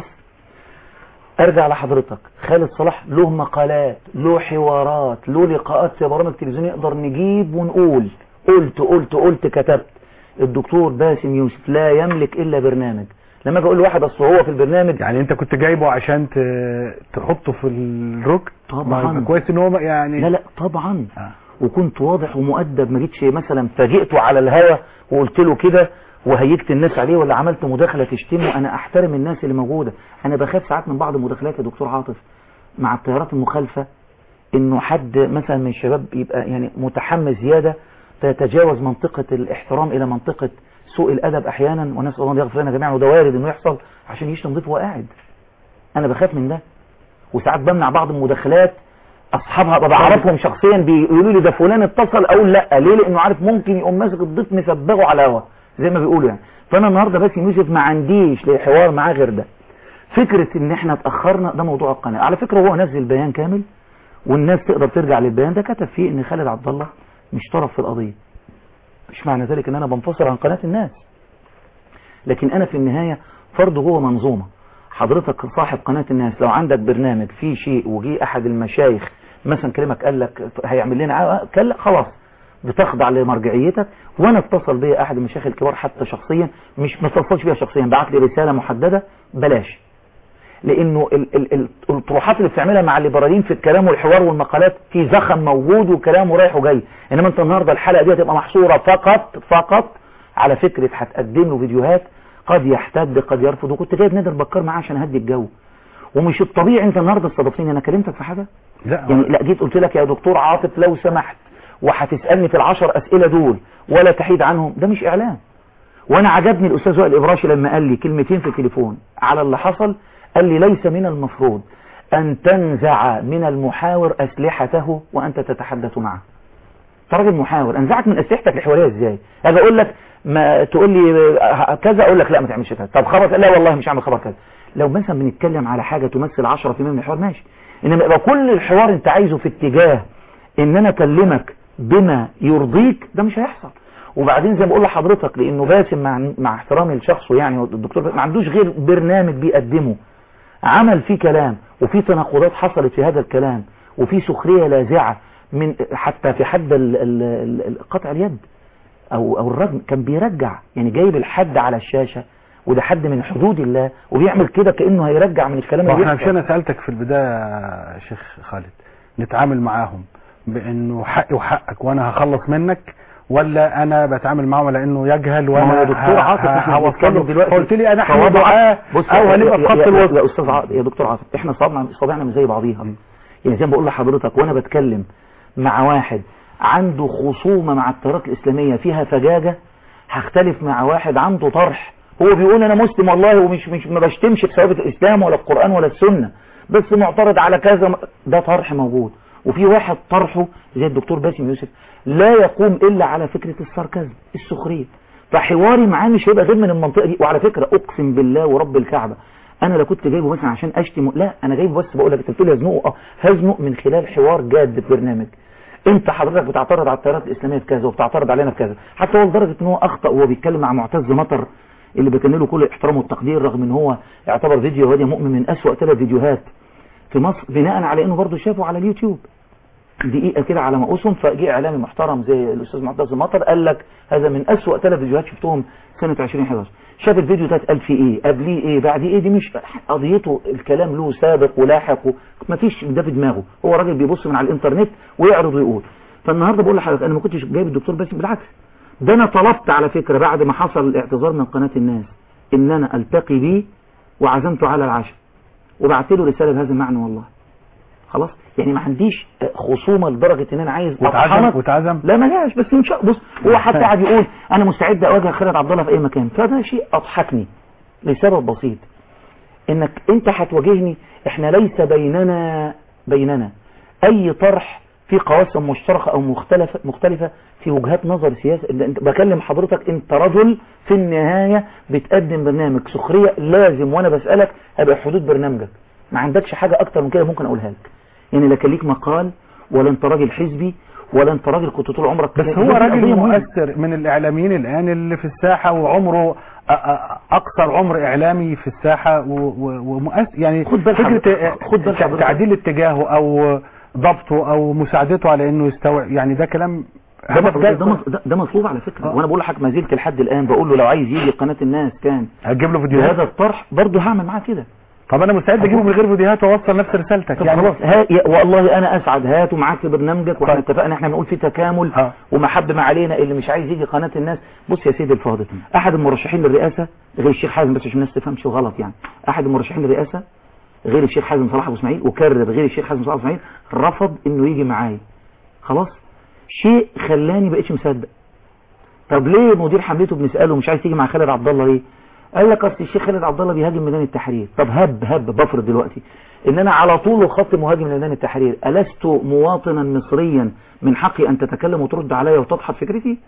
ارجع لحضرتك خالد صلاح له مقالات له حوارات له لقاءات في برامج تلفزيونيه نقدر نجيب ونقول قلت قلت قلت كتبت الدكتور باسم يوسف لا يملك الا برنامج لما اجي اقول لواحد اصل هو في البرنامج يعني انت كنت جايبه عشان ت- تحطه في الركن طبعاً. ما يبقى كويس ان هو يعني لا لا طبعا آه. وكنت واضح ومؤدب ما جيتش مثلا فاجئته على الهوا وقلت له كده وهيجت الناس عليه ولا عملت مداخله تشتمه انا احترم الناس اللي موجوده انا بخاف ساعات من بعض المداخلات يا دكتور عاطف مع التيارات المخالفه انه حد مثلا من الشباب يبقى يعني متحمس زياده تتجاوز منطقه الاحترام الى منطقه سوء الادب احيانا ونسال الله ان يغفر لنا جميعا وده وارد انه يحصل عشان يشتم ضيف وهو قاعد انا بخاف من ده وساعات بمنع بعض المداخلات اصحابها ببقى بعرفهم شخصيا بيقولوا لي ده فلان اتصل اقول لا ليه لانه عارف ممكن يقوم ماسك الضيف مسبغه على الهوا زي ما بيقولوا يعني فانا النهارده باسم يوسف ما عنديش لحوار معاه غير ده فكره ان احنا اتاخرنا ده موضوع القناه على فكره هو نزل بيان كامل والناس تقدر ترجع للبيان ده كتب فيه ان خالد عبد الله مش طرف في القضيه مش معنى ذلك ان انا بنفصل عن قناه الناس لكن انا في النهايه فرد جوه منظومه حضرتك صاحب قناة الناس لو عندك برنامج فيه شيء وجي احد المشايخ مثلا كلمك قال لك هيعمل لنا ع- قال لك خلاص بتخضع لمرجعيتك وانا اتصل بيا احد المشايخ الكبار حتى شخصيا مش ما اتصلش بيا شخصيا بعت لي رسالة محددة بلاش لانه ال ال ال الطروحات اللي بتعملها مع الليبراليين في الكلام والحوار والمقالات في زخم موجود وكلام رايح وجاي انما انت النهارده الحلقه دي هتبقى محصوره فقط فقط على فكره هتقدم له فيديوهات قد يحتد قد يرفض وكنت جايب نادر بكار معاه عشان اهدي الجو ومش الطبيعي انت النهارده استضفتني انا كلمتك في حاجه لا يعني لا جيت قلت لك يا دكتور عاطف لو سمحت وهتسالني في العشر اسئله دول ولا تحيد عنهم ده مش اعلام وانا عجبني الاستاذ وائل الابراشي لما قال لي كلمتين في التليفون على اللي حصل قال لي ليس من المفروض ان تنزع من المحاور اسلحته وانت تتحدث معه انت راجل محاور انزعك من اسلحتك الحواريه ازاي اجي اقول لك ما تقول لي آه، كذا اقول لك لا ما تعملش كذا طب خبر لا والله مش هعمل خبر كذا لو مثلا بنتكلم على حاجه تمثل 10% من الحوار ماشي انما يبقى كل الحوار انت عايزه في اتجاه ان انا اكلمك بما يرضيك ده مش هيحصل وبعدين زي ما بقول لحضرتك لانه باسم مع, مع احترامي لشخصه يعني الدكتور باسم ما عندوش غير برنامج بيقدمه عمل فيه كلام وفي تناقضات حصلت في هذا الكلام وفي سخرية لاذعة من حتى في حد ال- ال- ال- قطع اليد او او الرجم كان بيرجع يعني جايب الحد على الشاشة وده حد من حدود الله وبيعمل كده كأنه هيرجع من الكلام اللي واحنا بيحصل. مش انا سألتك في البداية يا شيخ خالد نتعامل معاهم بانه حقي وحقك وانا هخلص منك ولا انا بتعامل معاهم على انه يجهل ما هو وانا يا دكتور ه- عاطف ه- احنا هوصله. بنتكلم دلوقتي قلت لي انا احنا صوابع- دعاء بص او يا- هنبقى في يا- خط يا- الوسط يا استاذ عاطف يا دكتور عاطف احنا صوابعنا صوابعنا مش زي بعضيها يعني زي ما بقول لحضرتك وانا بتكلم مع واحد عنده خصومة مع التيارات الاسلامية فيها فجاجة هختلف مع واحد عنده طرح هو بيقول انا مسلم والله ومش مش ما بشتمش بثوابت الاسلام ولا القرآن ولا السنة بس معترض على كذا ده طرح موجود وفي واحد طرحه زي الدكتور باسم يوسف لا يقوم الا على فكرة الساركازم السخرية فحواري معاه مش هيبقى غير من المنطقة دي وعلى فكرة اقسم بالله ورب الكعبة انا لا كنت جايبه مثلا عشان اشتم لا انا جايبه بس بقول لك انت بتقول هزنقه اه هزنق من خلال حوار جاد في برنامج انت حضرتك بتعترض على التيارات الاسلاميه في كذا وبتعترض علينا في كذا حتى هو لدرجه ان هو اخطا وهو بيتكلم مع معتز مطر اللي بكن له كل الاحترام والتقدير رغم ان هو يعتبر فيديو هادي مؤمن من اسوأ ثلاث فيديوهات في مصر بناء على انه برضه شافه على اليوتيوب دقيقة كده على ما أسهم فجاء إعلامي محترم زي الأستاذ معتز مطر قال لك هذا من أسوأ ثلاث فيديوهات شفتهم سنة 2011 شاف الفيديو ده اتقال فيه إيه قبليه إيه بعديه إيه دي مش قضيته الكلام له سابق ولاحق مفيش ده في دماغه هو راجل بيبص من على الإنترنت ويعرض ويقول فالنهاردة بقول لحضرتك أنا ما كنتش جايب الدكتور باسم بالعكس ده أنا طلبت على فكرة بعد ما حصل الاعتذار من قناة الناس إن أنا ألتقي بيه وعزمته على العشاء وبعت له رسالة بهذا المعنى والله خلاص يعني ما عنديش خصومة لدرجة ان انا عايز وتعزم أطحنك. وتعزم لا ما جاش بس ان شاء بص هو حتى قاعد يقول انا مستعد اواجه خالد عبد الله في اي مكان فده شيء اضحكني لسبب بسيط انك انت هتواجهني احنا ليس بيننا بيننا اي طرح في قواسم مشتركة او مختلفة مختلفة في وجهات نظر سياسة اللي انت بكلم حضرتك انت رجل في النهاية بتقدم برنامج سخرية لازم وانا بسألك ابقى حدود برنامجك ما عندكش حاجة اكتر من كده ممكن اقولها لك يعني لا كان ليك مقال ولا انت راجل حزبي ولا انت راجل كنت طول عمرك بس كده. هو دي راجل قضية مهمة. مؤثر من الاعلاميين الان اللي في الساحة وعمره أ- أ- اقصر عمر اعلامي في الساحة و- و- ومؤثر يعني خد بال فكرة حضرتك- خد بال تع- حضرتك. تعديل اتجاهه او ضبطه او مساعدته على انه يستوعب يعني ده كلام ده مطلوب ده, مط- ده, ده مطلوب على فكرة آه. وانا بقول لحضرتك ما زلت لحد الان بقول له لو عايز يجي قناة الناس كان هتجيب له فيديوهات بهذا الطرح برضه هعمل معاه كده طب انا مستعد اجيبه من غير فيديوهات واوصل نفس رسالتك طب يعني خلاص ها يا- والله انا اسعد هاته معاك في برنامجك واحنا طيب. اتفقنا احنا بنقول في تكامل ها. ومحبه ما علينا اللي مش عايز يجي قناه الناس بص يا سيدي الفاضل احد المرشحين للرئاسه غير الشيخ حازم بس عشان الناس تفهمش غلط يعني احد المرشحين للرئاسه غير الشيخ حازم صلاح ابو اسماعيل وكرر غير الشيخ حازم صلاح ابو اسماعيل رفض انه يجي معايا خلاص شيء خلاني بقيتش مصدق طب ليه مدير حملته بنساله مش عايز تيجي مع خالد عبد الله ليه قال لك اصل الشيخ خالد عبد الله بيهاجم ميدان التحرير طب هب هب بفرض دلوقتي ان انا على طول خط مهاجم لميدان التحرير الست مواطنا مصريا من حقي ان تتكلم وترد عليا وتضحك فكرتي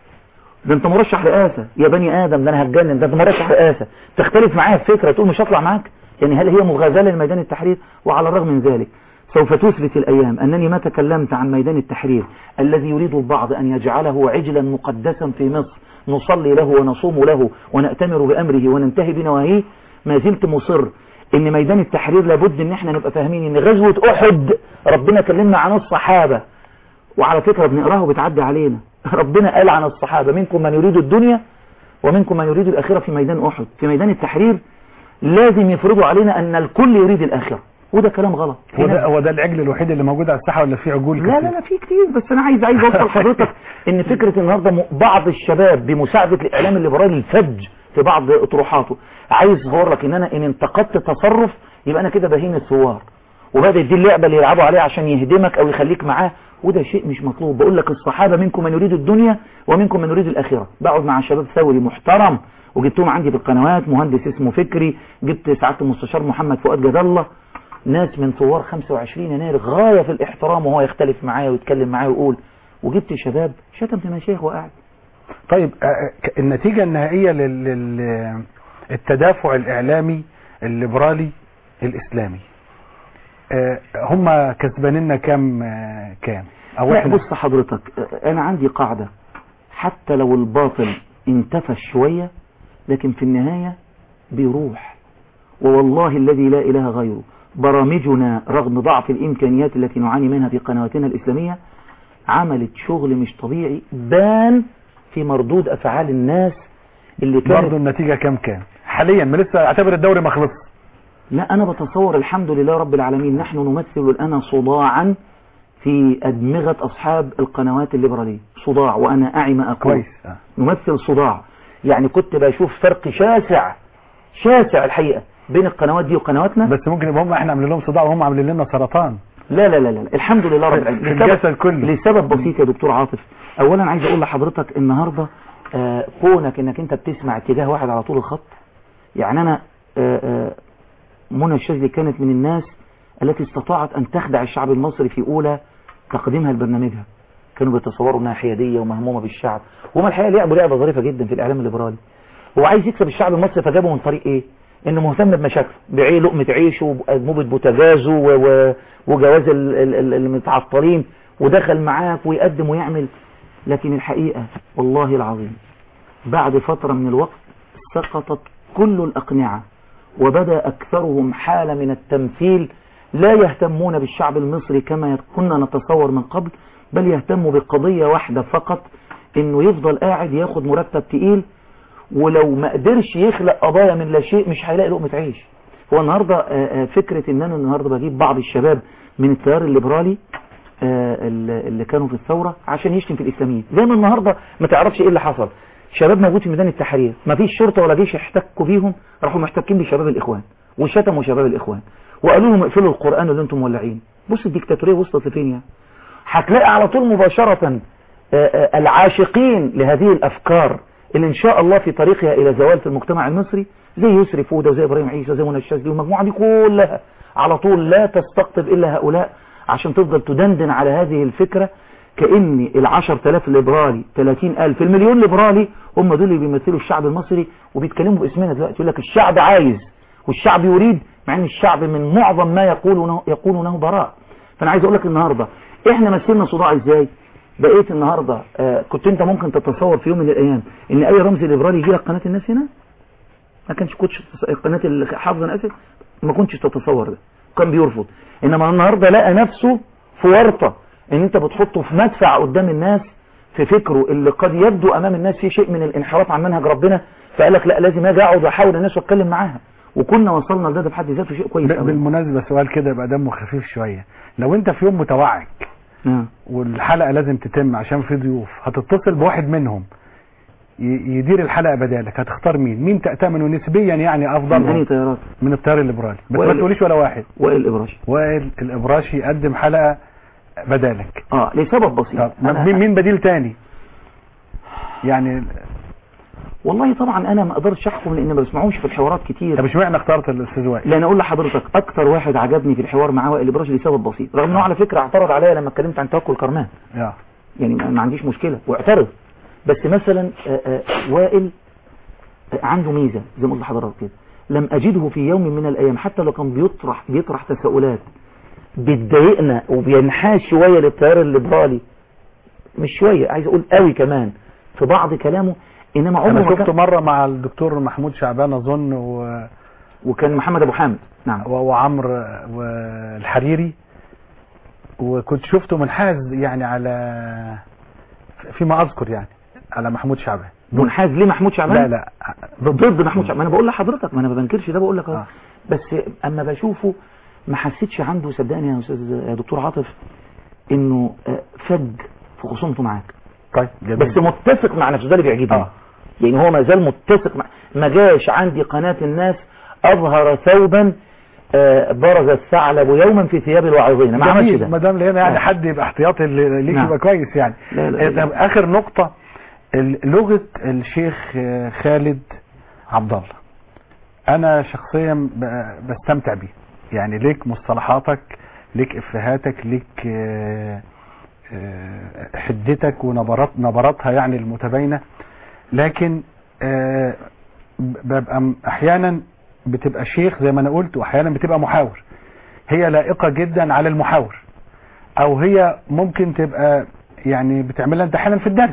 ده انت مرشح رئاسة يا بني ادم ده انا هتجنن ده انت مرشح رئاسة تختلف معايا في فكرة تقول مش هطلع معاك يعني هل هي مغازلة لميدان التحرير وعلى الرغم من ذلك سوف تثبت الأيام أنني ما تكلمت عن ميدان التحرير الذي يريد البعض أن يجعله عجلا مقدسا في مصر نصلي له ونصوم له ونأتمر بأمره وننتهي بنواهيه ما زلت مصر ان ميدان التحرير لابد ان احنا نبقى فاهمين ان غزوة احد ربنا كلمنا عن الصحابة وعلى فكرة بنقراها وبتعدي علينا ربنا قال عن الصحابة منكم من يريد الدنيا ومنكم من يريد الآخرة في ميدان أحد في ميدان التحرير لازم يفرضوا علينا أن الكل يريد الآخرة وده كلام غلط هو ده هو ده العجل الوحيد اللي موجود على الساحة ولا في عجول لا كتير؟ لا لا في كتير بس انا عايز عايز اوصل لحضرتك ان فكره النهارده م- بعض الشباب بمساعده الاعلام الليبرالي الفج في بعض اطروحاته عايز اصور لك ان انا ان انتقدت تصرف يبقى انا كده بهين الثوار وبدات دي اللعبه اللي يلعبوا عليها عشان يهدمك او يخليك معاه وده شيء مش مطلوب بقول لك الصحابه منكم من يريد الدنيا ومنكم من يريد الاخره بقعد مع شباب ثوري محترم وجبتهم عندي في القنوات مهندس اسمه فكري جبت سعاده المستشار محمد فؤاد جد الله ناس من ثوار 25 يناير غاية في الاحترام وهو يختلف معايا ويتكلم معايا ويقول وجبت شباب شتمت مشايخ وقاعد طيب آه، ك- النتيجة النهائية للتدافع الإعلامي الليبرالي الإسلامي آه، هم كسبانين كام آه، كام أو لا إحنا بص حضرتك انا عندي قاعدة حتى لو الباطل انتفش شوية لكن في النهاية بيروح ووالله الذي لا اله غيره برامجنا رغم ضعف الإمكانيات التي نعاني منها في قنواتنا الإسلامية عملت شغل مش طبيعي بان في مردود أفعال الناس اللي كانت برضه النتيجة كام كام حاليا ما لسه اعتبر الدوري ما خلصش لا أنا بتصور الحمد لله رب العالمين نحن نمثل الآن صداعا في أدمغة أصحاب القنوات الليبرالية صداع وأنا أعي ما أقول كويس آه. نمثل صداع يعني كنت بشوف فرق شاسع شاسع الحقيقة بين القنوات دي وقنواتنا بس ممكن يبقى هم احنا عاملين لهم صداع وهم عاملين لنا سرطان لا لا لا لا الحمد لله رب في العالمين الجسد كله. لسبب بسيط يا دكتور عاطف اولا عايز اقول لحضرتك النهارده آه، كونك انك انت بتسمع اتجاه واحد على طول الخط يعني انا آه، آه، منى الشاذلي كانت من الناس التي استطاعت ان تخدع الشعب المصري في اولى تقديمها لبرنامجها كانوا بيتصوروا انها حياديه ومهمومه بالشعب وهم الحقيقه لعبوا لعبه ظريفه جدا في الاعلام الليبرالي هو عايز يكسب الشعب المصري فجابه من طريق ايه انه مهتم بمشاكله بعيه لقمه عيشه وانبوبه بوتاجازه و- و- وجواز ال- ال- ال- المتعطلين ودخل معاك ويقدم ويعمل لكن الحقيقه والله العظيم بعد فتره من الوقت سقطت كل الاقنعه وبدا اكثرهم حاله من التمثيل لا يهتمون بالشعب المصري كما كنا نتصور من قبل بل يهتموا بقضيه واحده فقط انه يفضل قاعد ياخد مرتب تقيل ولو ما قدرش يخلق قضايا من لا شيء مش هيلاقي لقمة عيش هو النهاردة آه، آه، فكرة ان انا النهاردة بجيب بعض الشباب من التيار الليبرالي آه، اللي اللي كانوا في الثورة عشان يشتم في الاسلاميين زي ما النهاردة ما تعرفش ايه اللي حصل شباب موجود في ميدان التحرير ما فيش شرطة ولا جيش احتكوا بيهم راحوا محتكين بشباب الاخوان وشتموا شباب الاخوان وقالوا لهم اقفلوا القرآن اللي انتم مولعين بص الديكتاتورية وصلت لفين يعني هتلاقي على طول مباشرة آه، آه، العاشقين لهذه الأفكار اللي إن شاء الله في طريقها إلى زوال في المجتمع المصري زي يسري فودة وزي إبراهيم عيسى وزي منى الشاذلي والمجموعة دي كلها على طول لا تستقطب إلا هؤلاء عشان تفضل تدندن على هذه الفكرة كأن العشر تلاف ليبرالي تلاتين ألف المليون ليبرالي هم دول اللي بيمثلوا الشعب المصري وبيتكلموا باسمنا دلوقتي يقول لك الشعب عايز والشعب يريد مع ان الشعب من معظم ما يقولونه يقولونه براء فانا عايز اقول لك النهارده احنا مثلنا صداع ازاي بقيت النهارده آه كنت انت ممكن تتصور في يوم من الايام ان اي رمز ليبرالي يجي لك قناه الناس هنا ما كانش كنتش قناه الحافظ انا اسف ما كنتش تتصور ده كان بيرفض انما النهارده لقى نفسه في ورطه ان انت بتحطه في مدفع قدام الناس في فكره اللي قد يبدو امام الناس في شيء من الانحراف عن منهج ربنا فقال لك لا لازم اجي اقعد واحاول الناس واتكلم معاها وكنا وصلنا لده بحد ذاته شيء كويس ب- قوي بالمناسبة سؤال كده يبقى دمه خفيف شوية لو انت في يوم متوعد نعم والحلقة لازم تتم عشان في ضيوف هتتصل بواحد منهم ي- يدير الحلقة بدالك هتختار مين مين تأتمنه نسبيا يعني من انهي افضل طيارات من التيار الليبرالي بس ما وائل- تقوليش ولا واحد وائل ابراشي وائل الابراشي يقدم حلقة بدالك اه لسبب بسيط طب أنا- مين مين بديل تاني يعني والله طبعا انا ما اقدرش احكم لان ما بسمعوش في الحوارات كتير طب اشمعنى اخترت الاستاذ وائل لان اقول لحضرتك اكتر واحد عجبني في الحوار مع وائل ابراشي لسبب بسيط رغم انه على فكره اعترض عليا لما اتكلمت عن توكل كرمان اه يعني ما ما عنديش مشكله واعترض بس مثلا آه، آه، وائل آه، عنده ميزه زي ما قلت لحضرتك كده لم اجده في يوم من الايام حتى لو كان بيطرح بيطرح تساؤلات بتضايقنا وبينحاز شويه للتيار الليبرالي مش شويه عايز اقول قوي كمان في بعض كلامه انما عمره انا ما شفته كان مرة مع الدكتور محمود شعبان اظن و... وكان محمد ابو حامد نعم و- وعمرو والحريري وكنت شفته منحاز يعني على فيما اذكر يعني على محمود شعبان منحاز ليه محمود شعبان لا لا ضد محمود شعبان انا بقول لحضرتك ما انا ما بنكرش ده بقول لك اهو آه. بس اما بشوفه ما حسيتش عنده صدقني يا استاذ يا دكتور عاطف انه آه، فج في خصومته معاك طيب جميل بس متفق مع نفسه ده اللي بيعجبني آه. يعني هو ما زال متفق مع ما جاش عندي قناة الناس اظهر ثوبا آه، برز الثعلب يوما في ثياب الواعظين ما عملش جميل ده ما دام لقينا يعني آه. حد يبقى احتياطي اللي ليك نعم. يبقى كويس يعني لا لا آه، لا. طب اخر نقطة ال- لغة الشيخ آه، خالد عبد الله انا شخصيا ب- بستمتع بيه يعني ليك مصطلحاتك ليك افهاتك ليك آه، آه، حدتك ونبرات نبراتها يعني المتباينة لكن آه، ب- ببقى م- احيانا بتبقى شيخ زي ما انا قلت واحيانا بتبقى محاور هي لائقة جدا على المحاور او هي ممكن تبقى يعني بتعملها انت احيانا في الدرس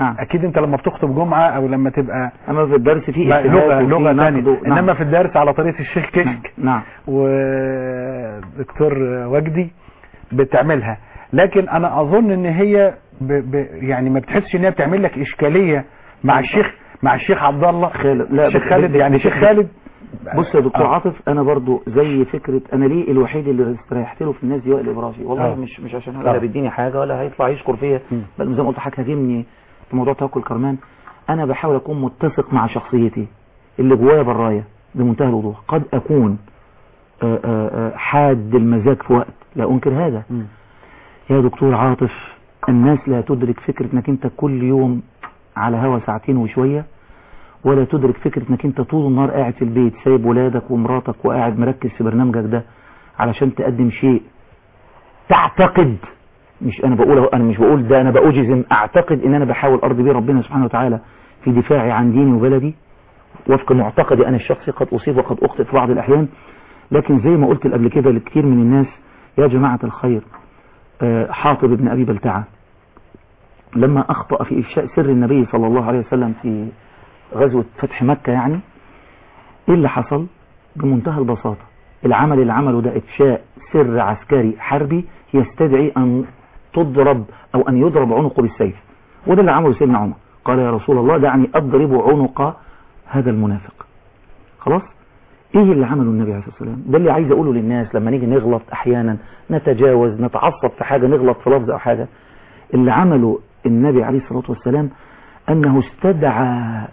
نعم. اكيد انت لما بتخطب جمعه او لما تبقى اما في الدرس في لا، اجتهاد لغه وفي لغه نقد ثانيه و- نعم. انما في الدرس على طريقه الشيخ نعم. كشك نعم ودكتور وجدي بتعملها لكن انا اظن ان هي ب ب يعني ما بتحسش ان هي بتعمل لك اشكاليه مع الشيخ مع الشيخ عبد الله خالد لا الشيخ بس- خالد بس- يعني بس- الشيخ خالد بص يا دكتور آه. عاطف انا برضو زي فكره انا ليه الوحيد اللي استريحت له في الناس دي وائل ابراجي والله آه. مش مش عشان آه. ولا بيديني حاجه ولا هيطلع يشكر فيا مم. بل زي ما قلت لحضرتك هاجمني في موضوع توكل كرمان انا بحاول اكون متسق مع شخصيتي اللي جوايا برايا بمنتهى الوضوح قد اكون آه، آه، آه، حاد المزاج في وقت لا انكر هذا مم. يا دكتور عاطف الناس لا تدرك فكرة انك انت كل يوم على هوا ساعتين وشوية ولا تدرك فكرة انك انت طول النهار قاعد في البيت سايب ولادك ومراتك وقاعد مركز في برنامجك ده علشان تقدم شيء تعتقد مش انا بقول انا مش بقول ده انا بأجزم اعتقد ان انا بحاول ارضي بيه ربنا سبحانه وتعالى في دفاعي عن ديني وبلدي وفق معتقدي انا الشخصي قد اصيب وقد اخطئ في بعض الاحيان لكن زي ما قلت قبل كده لكثير من الناس يا جماعة الخير آه، حاطب بن أبي بلتعة لما أخطأ في إفشاء سر النبي صلى الله عليه وسلم في غزوة فتح مكة يعني إيه اللي حصل بمنتهى البساطة العمل اللي عمله ده إفشاء سر عسكري حربي يستدعي أن تضرب أو أن يضرب عنقه بالسيف وده اللي عمله سيدنا عمر قال يا رسول الله دعني أضرب عنق هذا المنافق خلاص ايه اللي عمله النبي عليه الصلاه والسلام ده اللي عايز اقوله للناس لما نيجي نغلط احيانا نتجاوز نتعصب في حاجه نغلط في لفظ او حاجه اللي عمله النبي عليه الصلاه والسلام انه استدعى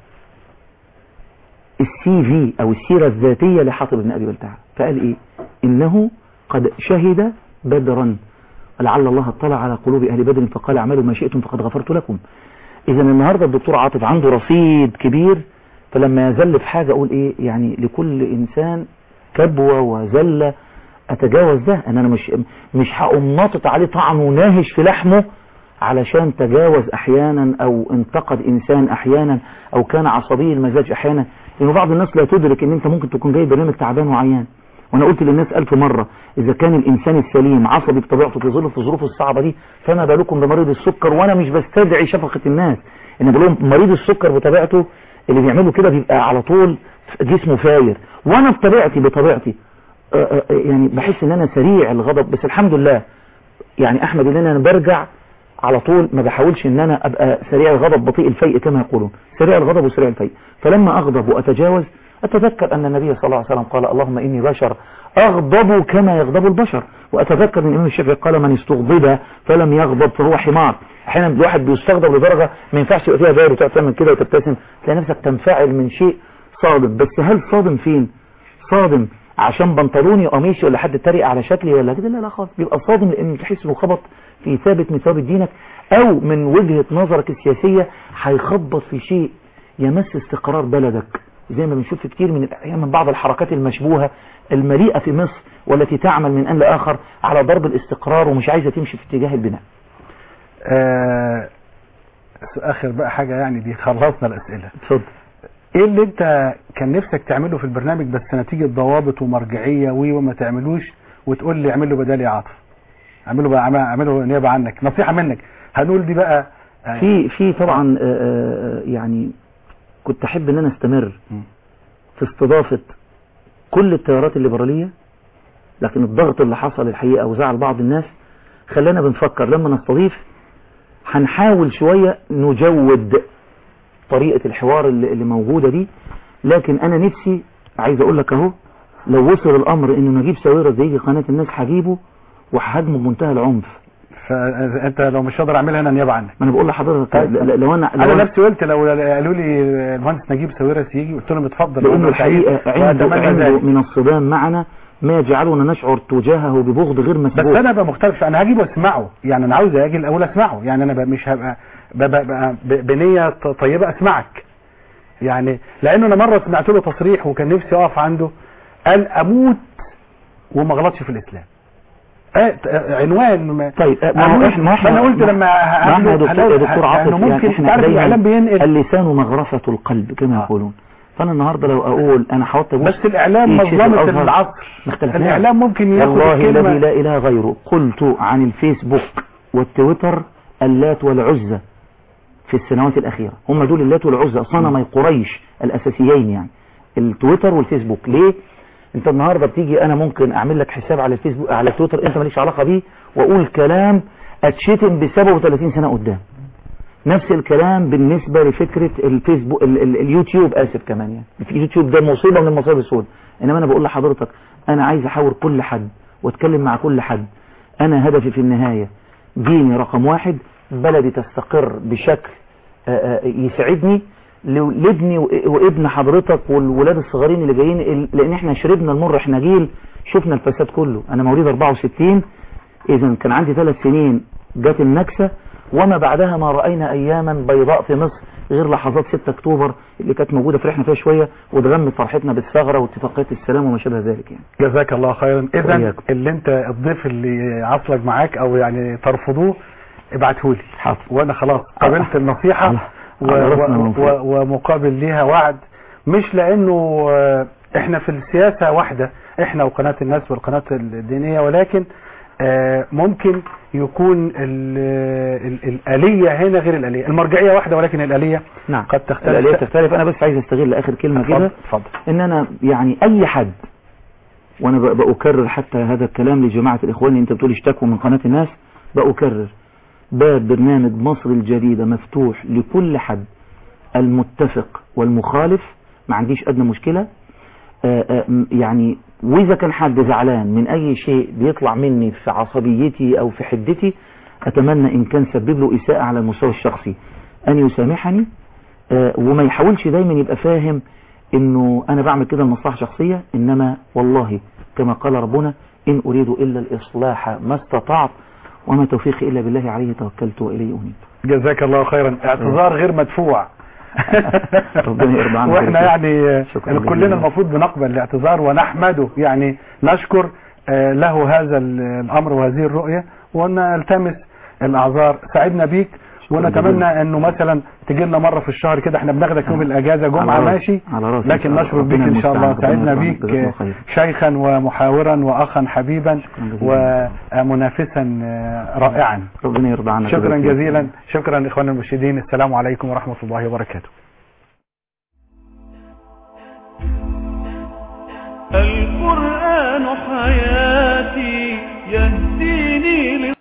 السي في او السيره الذاتيه لحاطب بن ابي بلتعه فقال ايه انه قد شهد بدرا لعل الله اطلع على قلوب اهل بدر فقال اعملوا ما شئتم فقد غفرت لكم اذا النهارده الدكتور عاطف عنده رصيد كبير فلما يزل في حاجة أقول إيه يعني لكل إنسان كبوة وزلة أتجاوز ده أن أنا مش مش هقوم ناطط عليه طعن وناهش في لحمه علشان تجاوز أحيانا أو انتقد إنسان أحيانا أو كان عصبي المزاج أحيانا لأن بعض الناس لا تدرك أن أنت ممكن تكون جاي برنامج تعبان وعيان وأنا قلت للناس ألف مرة إذا كان الإنسان السليم عصبي بطبيعته في ظل في الظروف الصعبة دي فما بالكم بمريض السكر وأنا مش بستدعي شفقة الناس إن بقول لهم مريض السكر بطبيعته اللي بيعملوا كده بيبقى على طول جسمه فاير وانا بطبيعتي بطبيعتي آه، آه، يعني بحس ان انا سريع الغضب بس الحمد لله يعني احمد ان انا برجع على طول ما بحاولش ان انا ابقى سريع الغضب بطيء الفيء كما يقولون سريع الغضب وسريع الفيء فلما اغضب واتجاوز اتذكر ان النبي صلى الله عليه وسلم قال اللهم اني بشر اغضب كما يغضب البشر واتذكر ان الامام الشافعي قال من استغضب فلم يغضب فهو حمار احيانا الواحد بيستغضب لدرجه ما ينفعش يبقى فيها دايره وتقعد تعمل كده وتبتسم تلاقي نفسك تنفعل من شيء صادم بس هل صادم فين صادم عشان بنطلوني وقميصي ولا حد اتريق على شكلي ولا كده لا لا خالص بيبقى صادم لان تحس انه خبط في ثابت من ثوابت دينك او من وجهة نظرك السياسية هيخبط في شيء يمس استقرار بلدك زي ما بنشوف في كتير من الاحيان من بعض الحركات المشبوهة المليئة في مصر والتي تعمل من ان لاخر على ضرب الاستقرار ومش عايزة تمشي في اتجاه البناء آه اخر بقى حاجة يعني دي خلصنا الاسئلة اتفضل ايه اللي انت كان نفسك تعمله في البرنامج بس نتيجة ضوابط ومرجعية وي وما تعملوش وتقول لي اعمل له بدال يا عاطف اعمله بقى اعمله نيابة عنك نصيحة منك هنقول دي بقى آه، في في طبعا آه، آه، يعني كنت احب ان انا استمر م. في استضافة كل التيارات الليبرالية لكن الضغط اللي حصل الحقيقة وزعل بعض الناس خلانا بنفكر لما نستضيف هنحاول شوية نجود طريقة الحوار اللي اللي موجودة دي لكن انا نفسي عايز اقول لك اهو لو وصل الامر انه نجيب ساويرس ده يجي قناة الناس هجيبه وههاجمه بمنتهى العنف فانت لو مش هقدر اعملها انا نيابة عنك ما انا بقول لحضرتك طيب. ل- لو انا لو انا أنا نفسي قلت لو قالوا لي المهندس نجيب ساويرس يجي قلت لهم اتفضل لأنه أنا سعيد الحقيقة عنده, وأتمنى عنده ذلك. من الصدام معنا ما يجعلنا نشعر تجاهه ببغض غير بس مسبوق انا بقى مختلف انا هجيبه واسمعه يعني انا عاوز اجي الاول اسمعه يعني انا بقى مش هبقى بقى بقى ب- بنيه ط- طيبه اسمعك يعني لانه انا مره سمعت له تصريح وكان نفسي اقف عنده قال اموت وما غلطش في الاسلام آه ت- آه، عنوان ما طيب آه، ما هو أموت. إحنا- ما إحنا- فانا قلت ما- لما ما احنا يا هقابله دكتور يا دكتور عاطف يعني ممكن يعني احنا تعرف دايما الاعلام بينقل اللسان مغرفة القلب كما آه. يقولون فانا النهارده لو اقول انا حاولت ابص بس الاعلام في شيخ مظلمه الأزهر. العصر ما اختلفناش. الاعلام ممكن ياخد والله الذي الكلمه لا اله غيره قلت عن الفيسبوك والتويتر اللات والعزة في السنوات الأخيرة هم دول اللات والعزى صنمي قريش الأساسيين يعني التويتر والفيسبوك ليه انت النهاردة بتيجي انا ممكن اعمل لك حساب على الفيسبوك على تويتر انت مالكش علاقة بيه واقول كلام اتشتم بسببه 30 سنة قدام نفس الكلام بالنسبة لفكرة الفيسبوك ال ال اليوتيوب اسف كمان يعني في اليوتيوب ده مصيبة من المصايب السود انما انا بقول لحضرتك انا عايز احاور كل حد واتكلم مع كل حد انا هدفي في النهاية ديني رقم واحد بلدي تستقر بشكل آه، آه، يسعدني لو- لابني و- وابن حضرتك والولاد الصغيرين اللي جايين ال- لان احنا شربنا المر احنا جيل شفنا الفساد كله انا مواليد 64 اذا كان عندي ثلاث سنين جت النكسة وما بعدها ما رأينا اياما بيضاء في مصر غير لحظات 6 اكتوبر اللي كانت موجودة فرحنا فيها شوية واتغمت فرحتنا بالثغرة واتفاقيات السلام وما شابه ذلك يعني جزاك الله خيرا اذا وإياكم. اللي انت الضيف اللي عصلك معاك او يعني ترفضوه ابعتهولي حاضر وانا خلاص قبلت النصيحة على- و على رأسنا و من فوق. و ومقابل ليها وعد مش لانه آه، احنا في السياسة واحدة احنا وقناة الناس والقناة الدينية ولكن آه، ممكن يكون ال ال الآلية هنا غير الآلية المرجعية واحدة ولكن الآلية نعم قد تختلف الآلية تختلف انا بس عايز استغل اخر كلمة اتفضل كده اتفضل ان انا يعني اي حد وانا ب- بأكرر حتى هذا الكلام لجماعة الاخوان انت بتقول اشتكوا من قناة الناس بأكرر باب برنامج مصر الجديدة مفتوح لكل حد المتفق والمخالف ما عنديش ادنى مشكلة آه، آه، م- يعني واذا كان حد زعلان من اي شيء بيطلع مني في عصبيتي او في حدتي اتمنى ان كان سبب له اساءة على المستوى الشخصي ان يسامحني آه، وما يحاولش دايما يبقى فاهم انه انا بعمل كده لمصلحة شخصية انما والله كما قال ربنا ان اريد الا الاصلاح ما استطعت وما توفيقي الا بالله عليه توكلت واليه انيب جزاك الله خيرا اعتذار غير مدفوع ربنا يرضى عنك واحنا يا يعني شكراً آه، جزيلاً. كلنا المفروض بنقبل الاعتذار ونحمده يعني نشكر آه، له هذا ال- الامر وهذه الرؤية ونلتمس الاعذار سعدنا بيك ونتمنى جزيلاً. انه مثلا تجي لنا مره في الشهر كده احنا بناخدك يوم الاجازه جمعه على رأسي- ماشي على راسي لكن نشرف بك ان شاء الله سعدنا بيك آه، شيخا ومحاورا واخا حبيبا ومنافسا آه، رائعا ربنا يرضى عنك شكرا ويبارك فيك. جزيلا شكرا اخواننا المرشدين السلام عليكم ورحمه الله وبركاته القرآن حياتي يهديني